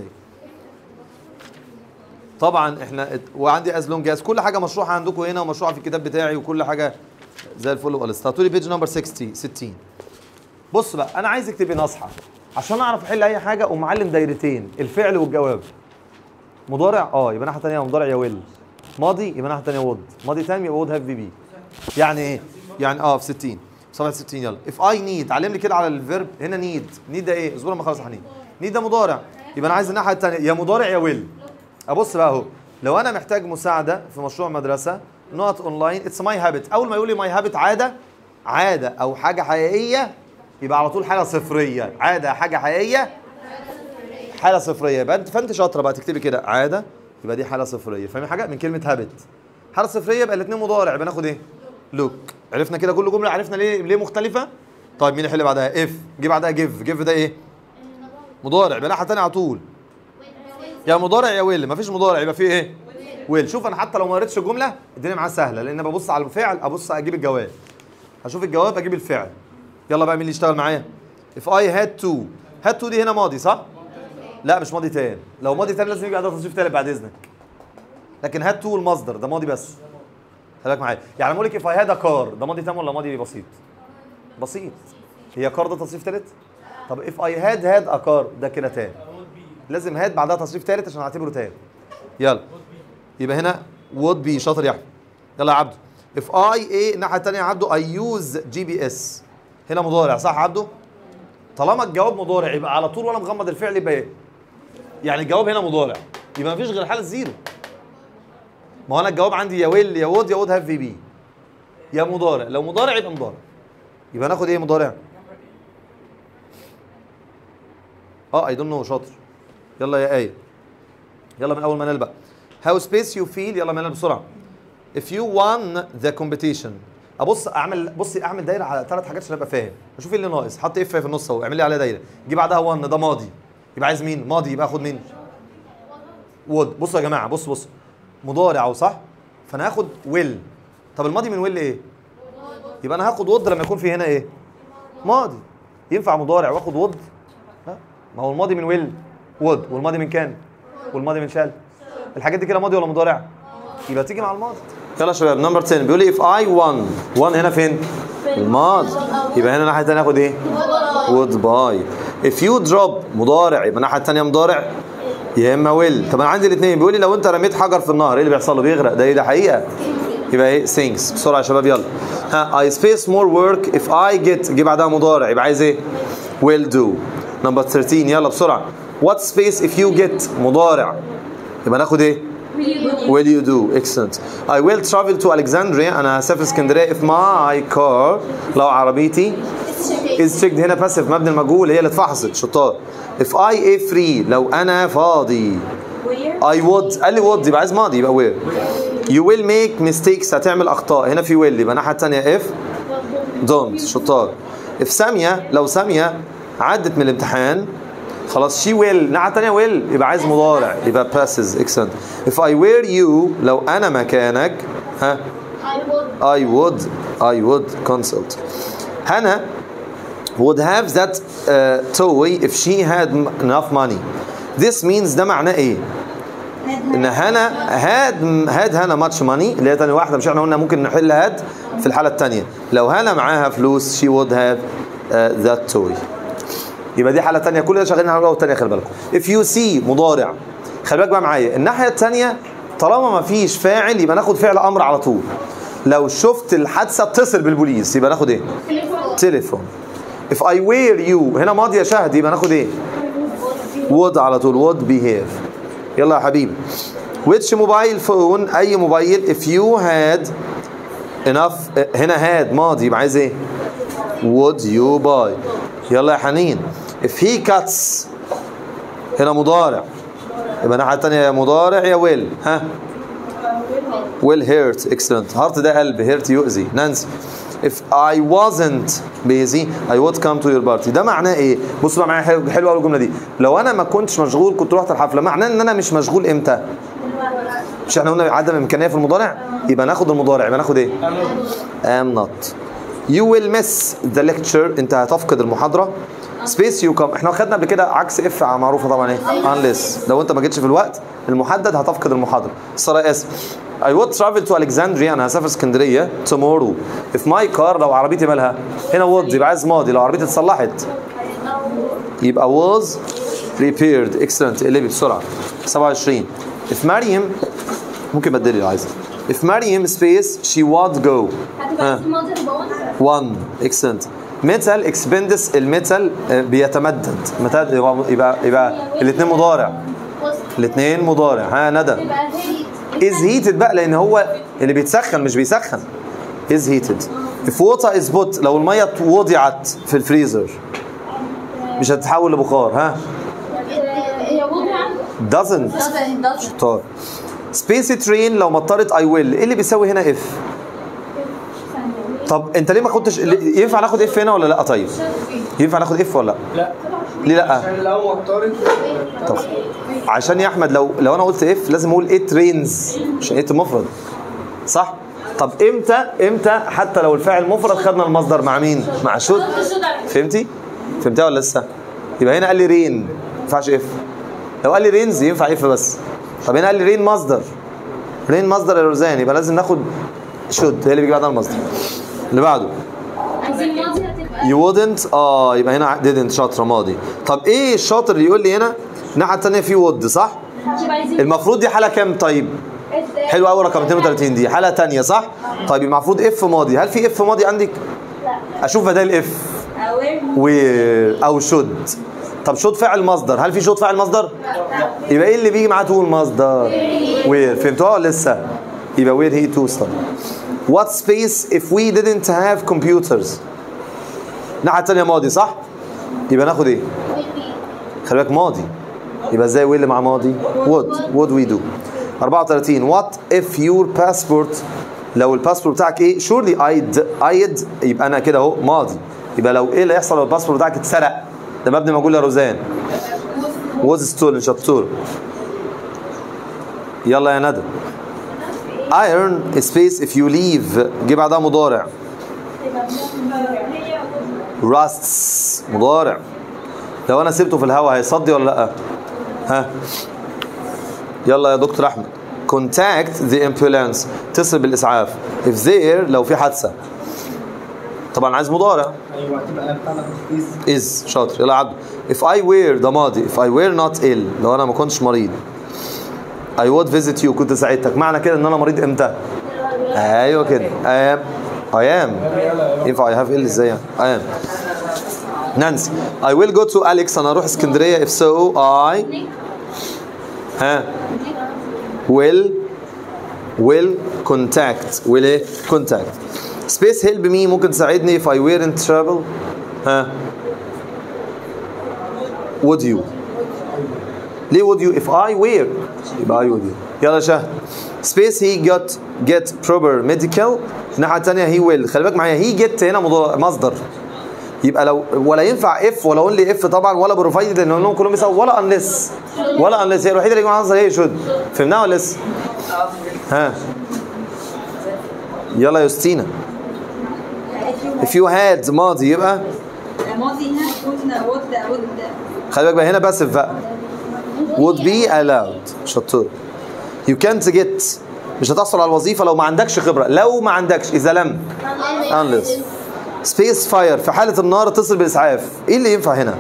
طبعا احنا ات- وعندي از لونج از كل حاجه مشروحه عندكم هنا ومشروحه في الكتاب بتاعي وكل حاجه زي الفل وقلت هاتوا لي بيج نمبر 60 60 بص بقى انا عايزك تبقي ناصحه عشان اعرف احل اي حاجه ومعلم دايرتين الفعل والجواب مضارع اه يبقى ناحيه ثانيه مضارع يا ويل ماضي يبقى ناحيه ثانيه وود ماضي تام يبقى وود هاف في بي يعني ايه يعني اه في 60 صفحه 60 يلا اف اي نيد علم لي كده على الفيرب هنا نيد نيد ده ايه اصبر لما اخلص حنين نيد ده مضارع يبقى انا عايز الناحيه الثانيه يا مضارع يا ويل ابص بقى اهو لو انا محتاج مساعده في مشروع مدرسه نوت اونلاين اتس ماي هابت اول ما يقول لي ماي هابت عاده عاده او حاجه حقيقيه يبقى على طول حاله صفريه عاده حاجه حقيقيه حاله صفريه يبقى انت فانت شاطره بقى تكتبي كده عاده يبقى دي حاله صفريه فاهمين حاجه من كلمه هابت حاله صفريه يبقى الاثنين مضارع يبقى ناخد ايه لوك عرفنا كده كل جمله عرفنا ليه ليه مختلفه طيب مين يحل بعدها اف جه بعدها جيف جيف ده ايه مضارع يبقى ناحيه ثانيه على طول يا مضارع يا ويل مفيش مضارع يبقى فيه ايه ويل شوف انا حتى لو ما قريتش الجمله الدنيا معايا سهله لان ببص على الفعل ابص اجيب الجواب هشوف الجواب اجيب الفعل يلا بقى مين اللي يشتغل معايا if I had to had to دي هنا ماضي صح لا مش ماضي تام لو ماضي تام لازم يجي بعدها تصريف تالت بعد اذنك لكن had to المصدر ده ماضي بس خلي بالك معايا يعني لما اقول لك if I had a car ده ماضي تام ولا ماضي بسيط بسيط هي كار ده تصريف تالت طب if I had had a car ده كده تام لازم هاد بعدها تصريف تالت عشان اعتبره تام يلا يبقى هنا would be شاطر يا احمد يلا يا عبده if I ايه الناحيه الثانيه يا عبده I use GPS هنا مضارع صح يا عبده طالما الجواب مضارع يبقى على طول وانا مغمض الفعل يبقى ايه يعني الجواب هنا مضارع يبقى مفيش غير حاله زيرو ما هو انا الجواب عندي يا ويل يا وود يا وود هاف في بي يا مضارع لو مضارع يبقى مضارع يبقى ناخد ايه مضارع اه اي دونت نو شاطر يلا يا ايه يلا من اول ما نلبق هاو سبيس يو فيل يلا من بسرعه if you won the competition ابص اعمل بصي اعمل دايره على ثلاث حاجات عشان ابقى فاهم اشوف ايه اللي ناقص حط اف في النص اهو اعمل لي عليها دايره جه بعدها 1 ده ماضي يبقى عايز مين ماضي يبقى اخد مين وود بصوا يا جماعه بص بص مضارع اهو صح فانا هاخد ويل طب الماضي من ويل ايه يبقى انا هاخد وود لما يكون في هنا ايه ماضي ينفع مضارع واخد وود لا ما هو الماضي من ويل وود والماضي من كان والماضي من شال الحاجات دي كده ماضي ولا مضارع يبقى تيجي مع الماضي يلا يا شباب نمبر 10 بيقول لي if I won won هنا فين الماضي يبقى هنا الناحيه الثانيه هاخد ايه would buy if you drop مضارع يبقى الناحيه الثانيه مضارع يا اما will طب انا عندي الاثنين بيقول لي لو انت رميت حجر في النهر ايه اللي بيحصل له بيغرق ده ايه ده حقيقه يبقى ايه sinks بسرعه يا شباب يلا ها I space more work if I get جه بعدها مضارع يبقى عايز ايه will do نمبر 13 يلا بسرعه what space if you get مضارع يبقى ناخد ايه will you do excellent I will travel to Alexandria انا هسافر اسكندريه if my car لو عربيتي is checked هنا باسيف مبني المجهول هي اللي اتفحصت شطار if I a free لو انا فاضي Where? I would قال لي would يبقى عايز ماضي يبقى where you will make mistakes هتعمل اخطاء هنا في will يبقى الناحيه الثانيه if don't شطار if ساميه لو ساميه عدت من الامتحان خلاص she will الناحيه الثانيه will يبقى عايز مضارع يبقى passes excellent if I were you لو انا مكانك ها I would I would consult هنا would have that uh, toy if she had m- enough money this means ده معناه ايه ان هنا had had هنا much money اللي هي تاني واحده مش احنا قلنا ممكن نحل had في الحاله الثانيه لو هنا معاها فلوس she would have uh, that toy يبقى دي حاله ثانيه كل ده شغالين على الاولى والثانيه خلي بالكم if you see مضارع خلي بالك بقى معايا الناحيه الثانيه طالما ما فيش فاعل يبقى ناخد فعل امر على طول لو شفت الحادثه اتصل بالبوليس يبقى ناخد ايه تليفون if I were you هنا ماضي يا شهد يبقى ناخد ايه would على طول would behave يلا يا حبيبي which mobile phone اي موبايل if you had enough هنا had ماضي يبقى عايز ايه would you buy يلا يا حنين if he cuts هنا مضارع يبقى الناحية التانية يا مضارع يا will ها will hurt excellent heart ده قلب hurt يؤذي نانسي if I wasn't busy I would come to your party ده معناه ايه بصوا بقى معايا حلو حلوه قوي الجمله دي لو انا ما كنتش مشغول كنت رحت الحفله معناه ان انا مش مشغول امتى مش احنا قلنا عدم امكانيه في المضارع يبقى ناخد المضارع يبقى ناخد ايه am not you will miss the lecture انت هتفقد المحاضره space you come احنا خدنا قبل كده عكس اف معروفه طبعا ايه unless لو انت ما جيتش في الوقت المحدد هتفقد المحاضره الصراحه اسف I would travel to Alexandria انا هسافر اسكندريه tomorrow if my car لو عربيتي مالها هنا would يبقى عايز ماضي لو عربيتي اتصلحت يبقى was repaired excellent اقلبي بسرعه 27 if مريم ممكن بدلي لو عايزه if مريم space she would go ها. one excellent metal expendis الميتال آه، بيتمدد متى يبقى يبقى, يبقى الاثنين مضارع الاثنين مضارع ها ندى is heated بقى لان هو اللي بيتسخن مش بيسخن is heated if water is put لو الميه وضعت في الفريزر مش هتتحول لبخار ها doesn't شطار سبيس ترين لو مطرت اي ويل ايه اللي بيساوي هنا اف طب انت ليه ما خدتش ينفع ناخد اف هنا ولا لا طيب ينفع ناخد اف ولا لا لا ليه لا عشان لو وترت طب عشان يا احمد لو لو انا قلت اف لازم اقول ات رينز عشان ات مفرد صح طب امتى امتى حتى لو الفاعل مفرد خدنا المصدر مع مين مع شود فهمتي فهمتها ولا لسه يبقى هنا قال لي رين ما ينفعش اف لو قال لي رينز ينفع اف بس طب هنا قال لي رين مصدر رين مصدر يا روزان يبقى لازم ناخد شود هي اللي بيجي بعدها المصدر اللي بعده عايزين ماضي هتبقى you wouldn't اه يبقى هنا didn't شاطره ماضي طب ايه الشاطر اللي يقول لي هنا الناحيه الثانيه في would صح هتبقى عايزين المفروض دي حاله كام طيب حلو قوي رقم 32 دي حاله ثانيه صح طيب المفروض اف ماضي هل في اف ماضي عندك اشوف بدل اف aware و او شود طب شود فاعل مصدر هل في شود فاعل مصدر يبقى ايه اللي بيجي معاه تو المصدر وير فهمتوها ولا لسه يبقى وير هي تو ستار what space if we didn't have computers الناحيه الثانيه ماضي صح يبقى ناخد ايه خلي بالك ماضي يبقى ازاي ويل مع ماضي would would we do 34 what if your passport لو الباسبورت بتاعك ايه surely I'd I'd يبقى انا كده اهو ماضي يبقى لو ايه اللي هيحصل لو الباسبورت بتاعك اتسرق ده مبني موجود يا روزان was stolen شطور يلا يا ندى iron space if you leave جه بعدها مضارع rusts مضارع لو انا سبته في الهواء هيصدي ولا لا ها يلا يا دكتور احمد contact the ambulance اتصل بالاسعاف if there لو في حادثه طبعا عايز مضارع ايوه هتبقى بتاعنا سبيس is شاطر يلا يا عبد if I were ده ماضي if I were not ill لو انا ما كنتش مريض I would visit you كنت ساعدتك معنى كده ان انا مريض امتى ايوه كده I am I am ينفع I have ill ازاي يعني I am نانسي I will go to Alex انا اروح اسكندريه if so I ها will will contact will ايه contact space help me ممكن تساعدني if I were in trouble ها would you ليه would you if I were يبقى I would you يلا شهد space he got get proper medical الناحية التانية he will خلي بالك معايا he get هنا مضا- مصدر يبقى لو ولا ينفع اف ولا اونلي اف طبعا ولا بروفايدد لان لهم كلهم بيساووا ولا انلس ولا انلس هي الوحيده اللي يجمع عنصر هي شود فهمناها ولا لسه؟ ها يلا يا يوستينا if you had ماضي يبقى ماضي هنا يكون would would خلي بالك بقى هنا باسف بقى would be allowed شطور you can't get مش هتحصل على الوظيفه لو ما عندكش خبره لو ما عندكش اذا لم unless سبيس فاير في حاله النار اتصل بالاسعاف ايه اللي ينفع هنا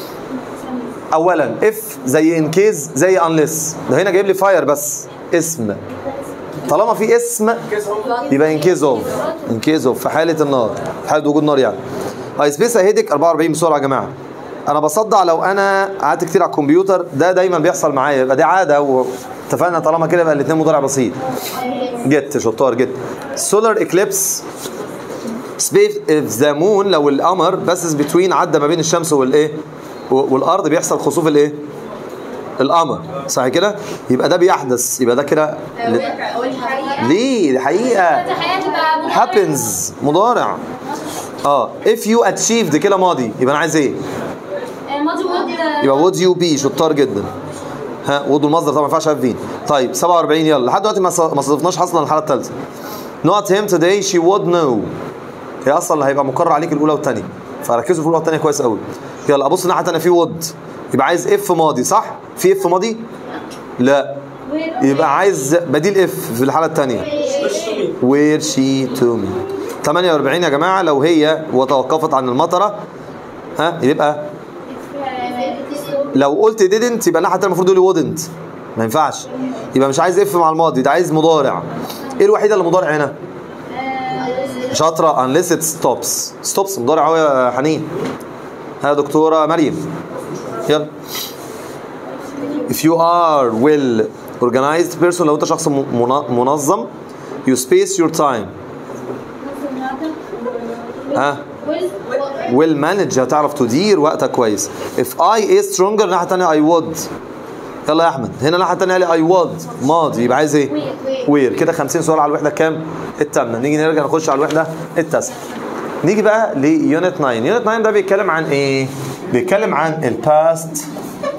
اولا اف زي ان كيز زي انلس ده هنا جايب لي فاير بس اسم طالما في اسم يبقى ان كيز اوف ان كيز اوف في حاله النار في حاله وجود نار يعني اي سبيس هيدك 44 بسرعه يا جماعه انا بصدع لو انا قعدت كتير على الكمبيوتر ده دايما بيحصل معايا يبقى دي عاده واتفقنا طالما كده يبقى الاثنين مضارع بسيط جت شطار جت سولار اكليبس سبيس ذا مون لو القمر بس بتوين عدى ما بين الشمس والايه والارض بيحصل خسوف الايه القمر صح كده يبقى ده بيحدث يبقى ده كده ل- ليه دي حقيقه happens مضارع اه if you achieved كده ماضي يبقى انا عايز ايه ماضي وود يبقى would you be شطار جدا ها would المصدر طبعا ما ينفعش have been طيب 47 يلا لحد دلوقتي ما ص- ما صادفناش اصلا الحاله الثالثه not him today she would know هي اصلا اللي هيبقى مقرر عليك الاولى والثانيه فركزوا في الاولى والثانيه كويس قوي يلا ابص الناحيه الثانيه في would يبقى عايز اف ماضي صح في اف ماضي لا يبقى عايز بديل اف في الحاله الثانيه where she to me 48 يا جماعه لو هي وتوقفت عن المطره ها يبقى لو قلت didn't يبقى الناحيه التانية المفروض يقول wouldn't ما ينفعش يبقى مش عايز اف مع الماضي ده عايز مضارع ايه الوحيده اللي مضارع هنا شاطره unless it stops stops مضارع اهو يا حنين ها يا دكتوره مريم يلا if you are well organized person لو انت شخص م- منا- منظم you space your time ها well manage هتعرف تدير وقتك كويس if I is stronger الناحية التانية I would يلا يا أحمد هنا الناحية التانية قال لي I would ماضي يبقى عايز إيه؟ وير كده 50 سؤال على الوحدة كام؟ التامنة نيجي نرجع نخش على الوحدة التاسعة نيجي بقى ليونت 9 يونت 9 ده بيتكلم عن إيه؟ بيتكلم عن الباست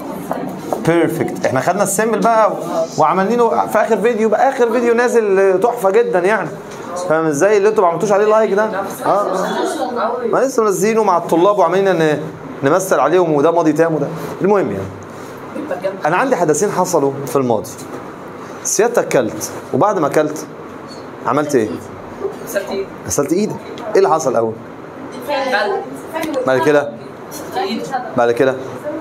بيرفكت احنا خدنا السيمبل بقى وعملينه في اخر فيديو بقى اخر فيديو نازل تحفه جدا يعني فاهم ازاي اللي انتوا ما عملتوش عليه لايك ده اه ما لسه منزلينه مع الطلاب وعمالين ن- نمثل عليهم وده ماضي تام وده المهم يعني انا عندي حدثين حصلوا في الماضي سيادتك كلت وبعد ما كلت عملت ايه؟ غسلت ايدك ايه اللي حصل اول؟ بعد كده بعد كده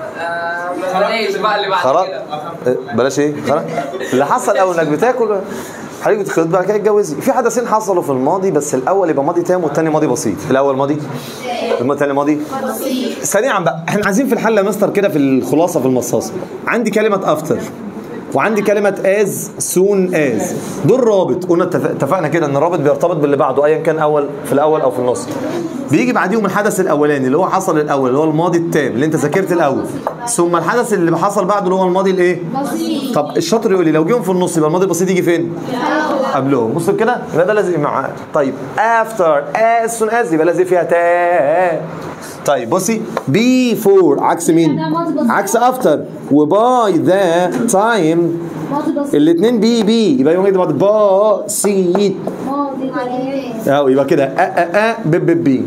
بلاش بقى اللي بعد خلاص كده إيه، بلاش ايه خلاص اللي حصل اول انك بتاكل حضرتك بتخلط بعد كده تتجوزي في حدثين حصلوا في الماضي بس الاول يبقى ماضي تام والثاني ماضي بسيط الاول ماضي الثاني ماضي سريعا بقى احنا عايزين في الحل يا مستر كده في الخلاصه في المصاصه عندي كلمه افتر وعندي كلمة از سون از دول رابط قلنا اتفق- اتفقنا كده ان الرابط بيرتبط باللي بعده ايا كان اول في الاول او في النص بيجي بعديهم الحدث الاولاني اللي هو حصل الاول اللي هو الماضي التام اللي انت ذاكرت الاول ثم الحدث اللي حصل بعده اللي هو الماضي الايه طب الشاطر يقول لي لو جيهم في النص يبقى الماضي البسيط يجي فين قبلهم بص كده يبقى ده لازم معاه طيب افتر as soon as يبقى لازم فيها تا طيب بصي before عكس مين عكس افتر وباي ذا تايم ماضي بسيط الاثنين بي بي يبقى يوم ايه بعد بسيط ماضي بعدين اهو يبقى كده ا ا ا ب ب بي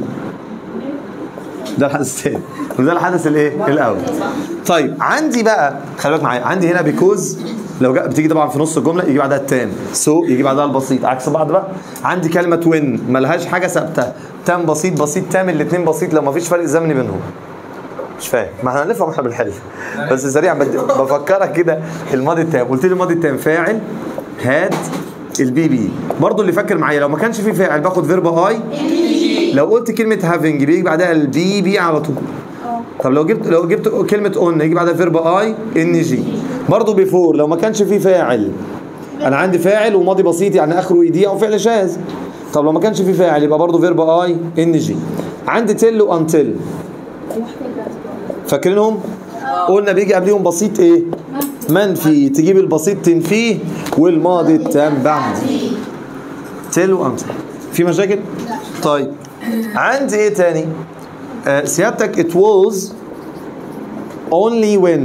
ده الحدث الثاني وده الحدث الايه الاول طيب عندي بقى خلي بالك معايا عندي هنا بيكوز لو جاء بتيجي طبعا في نص الجمله يجي بعدها التام سو يجي بعدها البسيط عكس بعض بقى عندي كلمه وين ملهاش حاجه ثابته تام بسيط بسيط تام الاثنين بسيط لو ما فيش فرق زمني بينهم مش فاهم ما احنا هنفهم واحنا بنحل بس سريع بد- بفكرك كده الماضي التام قلت لي الماضي التام فاعل هاد البي بي برضه اللي فاكر معايا لو ما كانش في فاعل باخد فيرب اي لو قلت كلمه هافنج بيجي بعدها البي بي على طول طب لو جبت لو جبت كلمه اون يجي بعدها فيرب اي ان جي برضه بيفور لو ما كانش في فاعل انا عندي فاعل وماضي بسيط يعني اخره ايدي او فعل شاذ طب لو ما كانش في فاعل يبقى برضه فيرب اي ان جي عندي تل وانتل فاكرينهم قلنا بيجي قبليهم بسيط ايه منفي تجيب البسيط تنفيه والماضي التام بعد تلو امثل في مشاكل طيب عندي ايه تاني آه سيادتك it was only when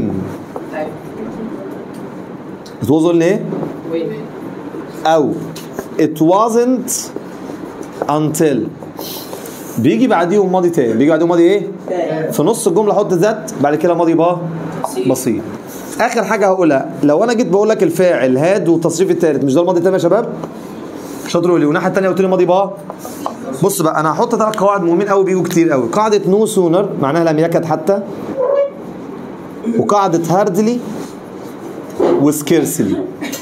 it was only ايه او it wasn't until بيجي بعديهم ماضي تاني بيجي بعديهم ماضي ايه في نص الجمله احط ذات بعد كده ماضي با بسيط اخر حاجه هقولها لو انا جيت بقول لك الفاعل هاد والتصريف الثالث مش ده الماضي التاني يا شباب شاطروا لي والناحيه الثانيه قلت لي ماضي با بص بقى انا هحط ثلاث قواعد مهمين قوي بيجوا كتير قوي قاعده نو سونر معناها لم يكد حتى وقاعده هاردلي وسكيرسلي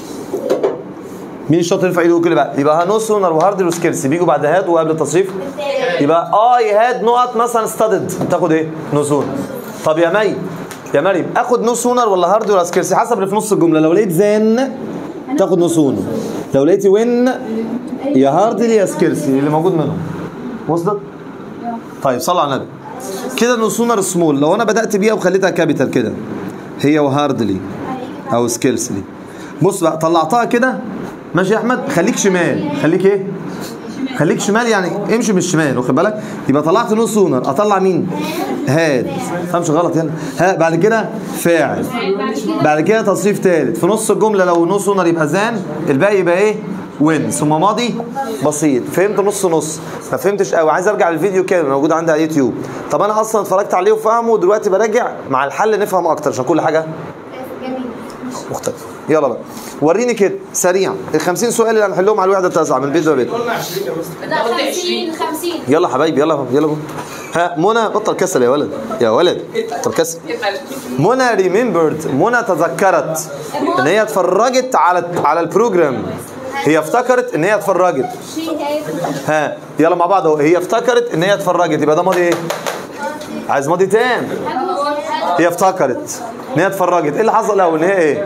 مين الشاطر ينفع يقول كده بقى يبقى نو سونر وهاردلي وسكيرسلي بيجوا بعد هاد وقبل التصريف يبقى اي هاد نقط مثلا ستادد تاخد ايه نو سونر طب يا مي يا مريم اخد نو سونر ولا هارد ولا سكيرسي حسب اللي في نص الجمله لو لقيت زان تاخد نو سونر لو لقيتي وين يا هاردلي يا سكيرسي اللي موجود منهم وصلت طيب صلى على النبي كده نو سونر سمول لو انا بدات بيها وخليتها كابيتال كده هي وهاردلي او سكيرسلي بص بقى طلعتها كده ماشي يا احمد خليك شمال خليك ايه خليك شمال يعني امشي من الشمال واخد بالك يبقى طلعت نو سونر اطلع مين هاد فهمش غلط يعني ها بعد كده فاعل بعد كده تصريف ثالث في نص الجمله لو نو سونر يبقى زان الباقي يبقى ايه وين ثم ماضي بسيط فهمت نص نص ما فهمتش قوي عايز ارجع للفيديو كامل موجود عندي على اليوتيوب طب انا اصلا اتفرجت عليه وفاهمه ودلوقتي براجع مع الحل نفهم اكتر عشان كل حاجه جميل مختلفه يلا بقى وريني كده سريعا ال 50 سؤال اللي هنحلهم على الوحده التاسعه من بيت لبيت قلنا 20 يا مستر لا 50 50 يلا حبايبي يلا يلا بقى. ها منى بطل كسل يا ولد يا ولد بطل كسل منى ريمبرد منى تذكرت ان هي اتفرجت على على البروجرام هي افتكرت ان هي اتفرجت شي هاف ها يلا مع بعض اهو هي افتكرت ان هي اتفرجت يبقى ده ماضي ايه عايز ماضي تام هي افتكرت ان هي اتفرجت ايه اللي حصل الاول ان هي ايه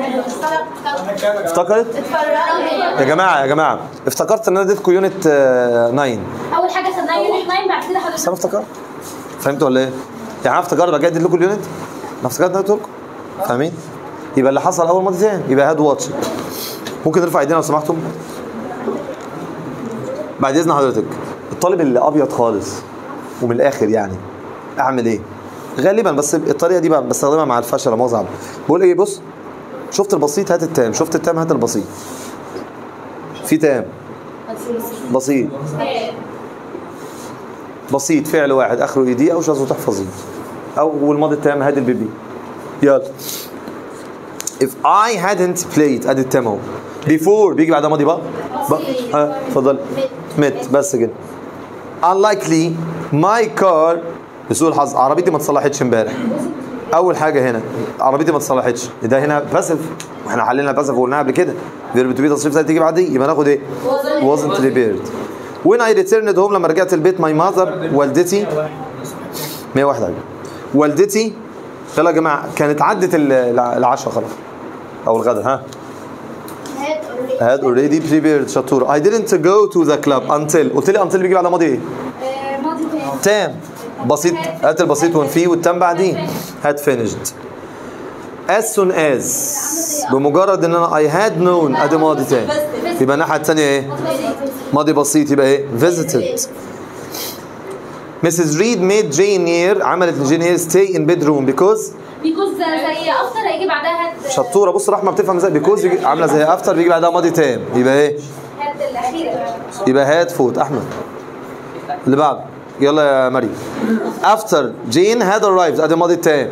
افتكرت يا جماعه يا جماعه افتكرت ان انا اديتكم يونت 9 اول حاجه خدناها يونت 9 بعد كده بس حضرتك انا افتكرت فهمتوا ولا ايه؟ يعني انا افتكرت بقى جاي اديت لكم اليونت انا افتكرت ان انا قلت لكم فاهمين؟ يبقى اللي حصل اول ماضي تاني يبقى هاد واتش ممكن نرفع ايدينا لو سمحتم بعد اذن حضرتك الطالب اللي ابيض خالص ومن الاخر يعني اعمل ايه؟ غالبا بس الطريقه دي بقى بستخدمها مع الفشل لا مؤاخذه بقول ايه بص شفت البسيط هات التام شفت التام هات البسيط في تام بسيط بسيط فعل واحد اخره ايدي او شخص تحفظيه او والماضي التام هادي البيبي يلا if I hadn't played ادي التام اهو before بيجي بعدها ماضي بقى بقى ها اتفضل مت بس كده unlikely my car بسوء الحظ عربيتي ما اتصلحتش امبارح اول حاجه هنا عربيتي ما اتصلحتش ده هنا باسف واحنا حللنا باسف وقلناها قبل كده فيرب تو بي تصريف تيجي بعديه يبقى ناخد ايه wasn't repaired when I returned home لما رجعت البيت my mother والدتي 101 حاجه والدتي يلا يا جماعه كانت عدت ال- الع- العشاء خلاص او الغداء ها هاد had already prepared شطوره I didn't go to the club until قلت لي until بيجي بعد ماضي ايه ماضي تاني تام بسيط هات البسيط ونفيه والتام بعدين هات finished as soon as بمجرد ان انا I had known ادي ماضي تاني يبقى الناحيه الثانيه ايه ماضي بسيط يبقى ايه visited Mrs. Reed made Jane Eyre عملت لجين اير stay in bedroom because بيكوز زي افتر هيجي بعدها هاد شطوره بص رحمه بتفهم ازاي because بيجي- عامله زي افتر بيجي بعدها ماضي تام يبقى ايه هاد الاخيره يبقى هات فوت احمد اللي بعده يلا يا مريم after Jane had arrived ادي الماضي التام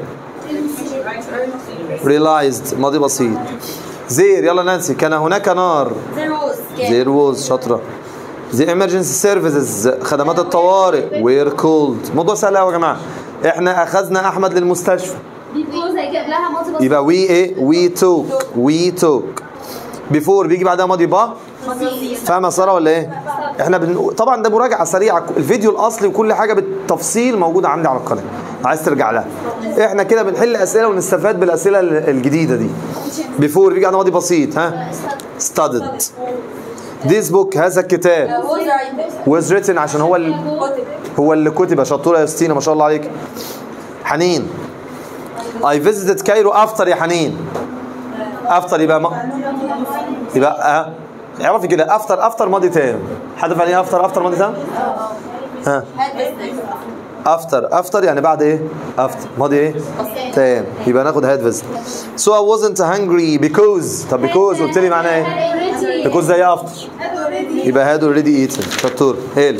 realized ماضي بسيط زير يلا نانسي كان هناك نار There was زير ووز شاطرة The emergency services خدمات الطوارئ were called موضوع سهل قوي يا جماعة احنا اخذنا احمد للمستشفى بيكوز هيجي قبلها ماضي بسيط يبقى we ايه we took we took before بيجي بعدها ماضي با فاهمه يا ساره ولا ايه؟ احنا بن... طبعا ده مراجعه سريعه الفيديو الاصلي وكل حاجه بالتفصيل موجوده عندي على القناه عايز ترجع لها احنا كده بنحل اسئله ونستفاد بالاسئله ال- الجديده دي بيفور بيجي على ماضي بسيط ها studied this book هذا الكتاب هو رايتر was written عشان هو ال... هو اللي كتب شطوره يا ستينا ما شاء الله عليك حنين I visited Cairo after يا حنين after يبقى ما... يبقى اه اعرفي كده after after ماضي تام حد فاهم ايه after after ماضي تام؟ ها after after يعني بعد ايه؟ after ماضي ايه؟ تام يبقى ناخد had visit so I wasn't hungry because طب because قلت لي معناه ايه؟ because زي after يبقى had already eaten شطور هيل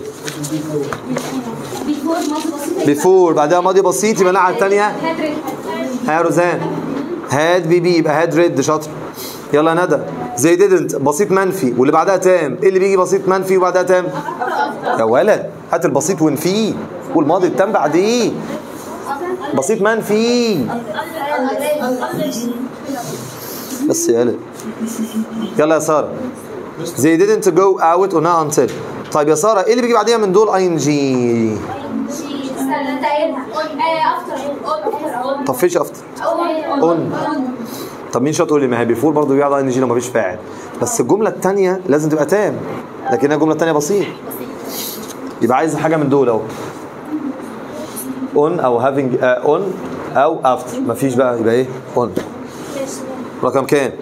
بيفور ماضي بسيط بيفور بعدها ماضي بسيط يبقى الناحيه الثانيه هادريك ها يا روزان هاد بي بي يبقى هاد ريد شاطر يلا يا ندى زي didn't بسيط منفي واللي بعدها تام ايه اللي بيجي بسيط منفي وبعدها تام يا ولد هات البسيط وانفيه والماضي التام بعديه بسيط منفي بس يا ولد يلا يا ساره زي didn't go out قلناها until طيب يا ساره ايه اللي بيجي بعديها من دول اي ان جي استنى انت قايلها افتر طب فيش افتر اون طب مين شاطر يقول لي ما هي بيفور برضه بيقعد اي ان جي لو ما فيش فاعل بس الجمله الثانيه لازم تبقى تام لكنها الجمله الثانيه بسيط يبقى عايز حاجه من دول اهو اون او هافينج اون او افتر ما فيش بقى يبقى ايه اون رقم كام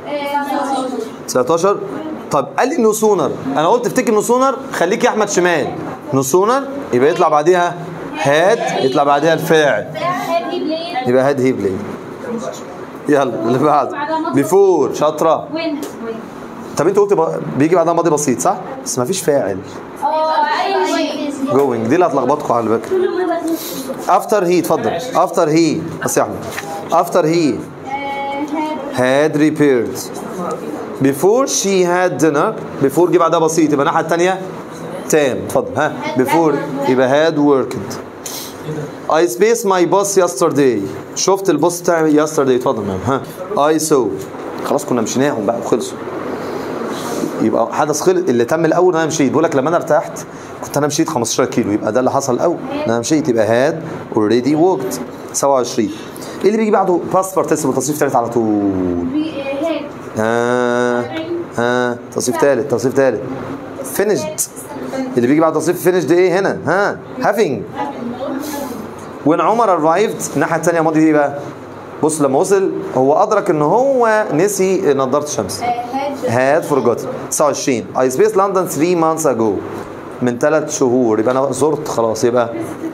19 طب قال لي نو سونر انا قلت افتكر نو سونر خليك يا احمد شمال نو سونر يبقى يطلع بعديها هاد يطلع بعديها الفاعل هادي بليد يبقى هاد هي بلاي يلا اللي بعده بيفور شاطره وين طب انت قلت ب- بيجي بعدها ماضي بسيط صح بس ما فيش فاعل اه اي جوينج دي اللي هتلخبطكم على فكره افتر هي اتفضل افتر هي بس يا احمد افتر هي had repaired before she had dinner before جه بعدها بسيط يبقى الناحيه الثانيه تام اتفضل ها before يبقى had worked I spaced my bus yesterday شفت البوس بتاعي yesterday اتفضل مام ها I saw خلاص كنا مشيناهم بقى وخلصوا يبقى حدث خلص اللي تم الاول انا مشيت بقول لك لما انا ارتحت كنت انا مشيت 15 كيلو يبقى ده اللي حصل الاول ان انا مشيت يبقى هاد اوريدي ووكت 27 ايه اللي بيجي بعده باست بارتيسيبل تصريف ثالث على طول هاد ها ها تصريف ثالث تصريف ثالث finished اللي بيجي بعد تصريف finished ايه هنا ها having when عمر arrived الناحيه الثانيه ماضي ايه بقى بص لما وصل هو ادرك ان هو نسي نظاره الشمس had forgotten 29 I spaced London 3 months ago من ثلاث شهور يبقى انا زرت خلاص يبقى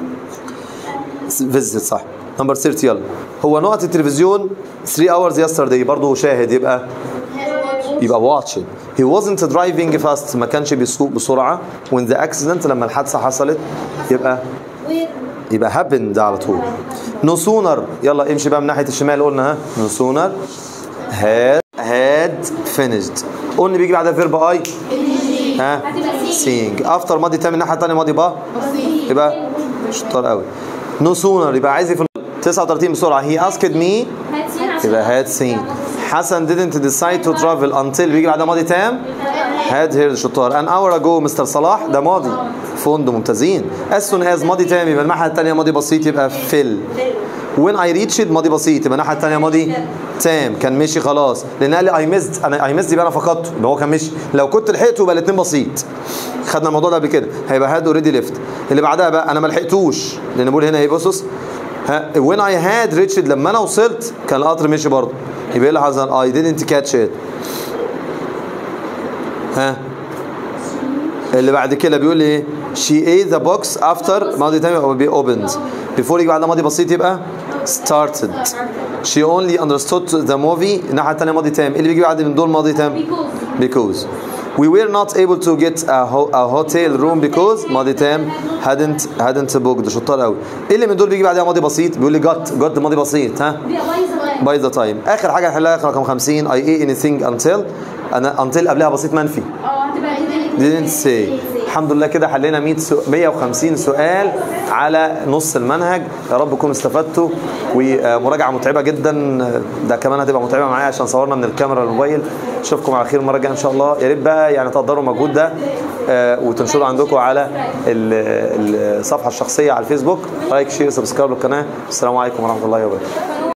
فيزيت صح نمبر 30 يلا هو نقط التلفزيون 3 hours yesterday برضه شاهد يبقى يبقى watching he wasn't driving fast ما كانش بيسوق بسرعة when the accident لما الحادثة حصلت يبقى يبقى happened ده على طول no sooner يلا امشي بقى من ناحية الشمال قلنا ها no sooner had had finished قلنا بيجي بعدها فيرب اي ها seeing after ماضي تاني الناحية التانية ماضي با يبقى شطار قوي no sooner يبقى عايز يفهم 39 بسرعة he asked me يبقى had seen حسن didn't decide to travel until بيجي بعدها ماضي تام had heard شطار an hour ago مستر صلاح ده ماضي فندق ممتازين as soon as ماضي تام يبقى الناحية التانية ماضي بسيط يبقى fill when I reached ماضي بسيط يبقى الناحية التانية ماضي تام كان مشي خلاص لأن قال لي I missed أنا I missed يبقى أنا فقدته يبقى هو كان مشي لو كنت لحقته يبقى الاتنين بسيط خدنا الموضوع ده قبل كده هيبقى had already left اللي بعدها بقى أنا ما لحقتوش لأن بقول هنا إيه بص ها when I had reached لما أنا وصلت كان القطر مشي برضه يبقى ايه اللي حصل I didn't catch it ها اللي بعد كده بيقول لي ايه she ate the box after ماضي تاني يبقى be opened before يجي بعدها ماضي بسيط يبقى started she only understood the movie الناحية التانية ماضي تام إيه اللي بيجي بعد من دول ماضي تام because we were not able to get a, ho a hotel room because ماضي تام hadn't hadn't booked شطار قوي ايه اللي من دول بيجي بعدها ماضي بسيط بيقول لي got got ماضي بسيط ها باي ذا تايم اخر حاجه نحلها رقم 50 I ate anything until انا until قبلها بسيط منفي اه هتبقى didn't say الحمد لله كده حلينا 100 سو... 150 سؤال على نص المنهج يا رب تكونوا استفدتوا ومراجعه متعبه جدا ده كمان هتبقى متعبه معايا عشان صورنا من الكاميرا الموبايل اشوفكم على خير المره الجايه ان شاء الله يا ريت بقى يعني تقدروا المجهود ده آه، وتنشروا عندكم على ال- الصفحه الشخصيه على الفيسبوك لايك شير سبسكرايب للقناه السلام عليكم ورحمه الله وبركاته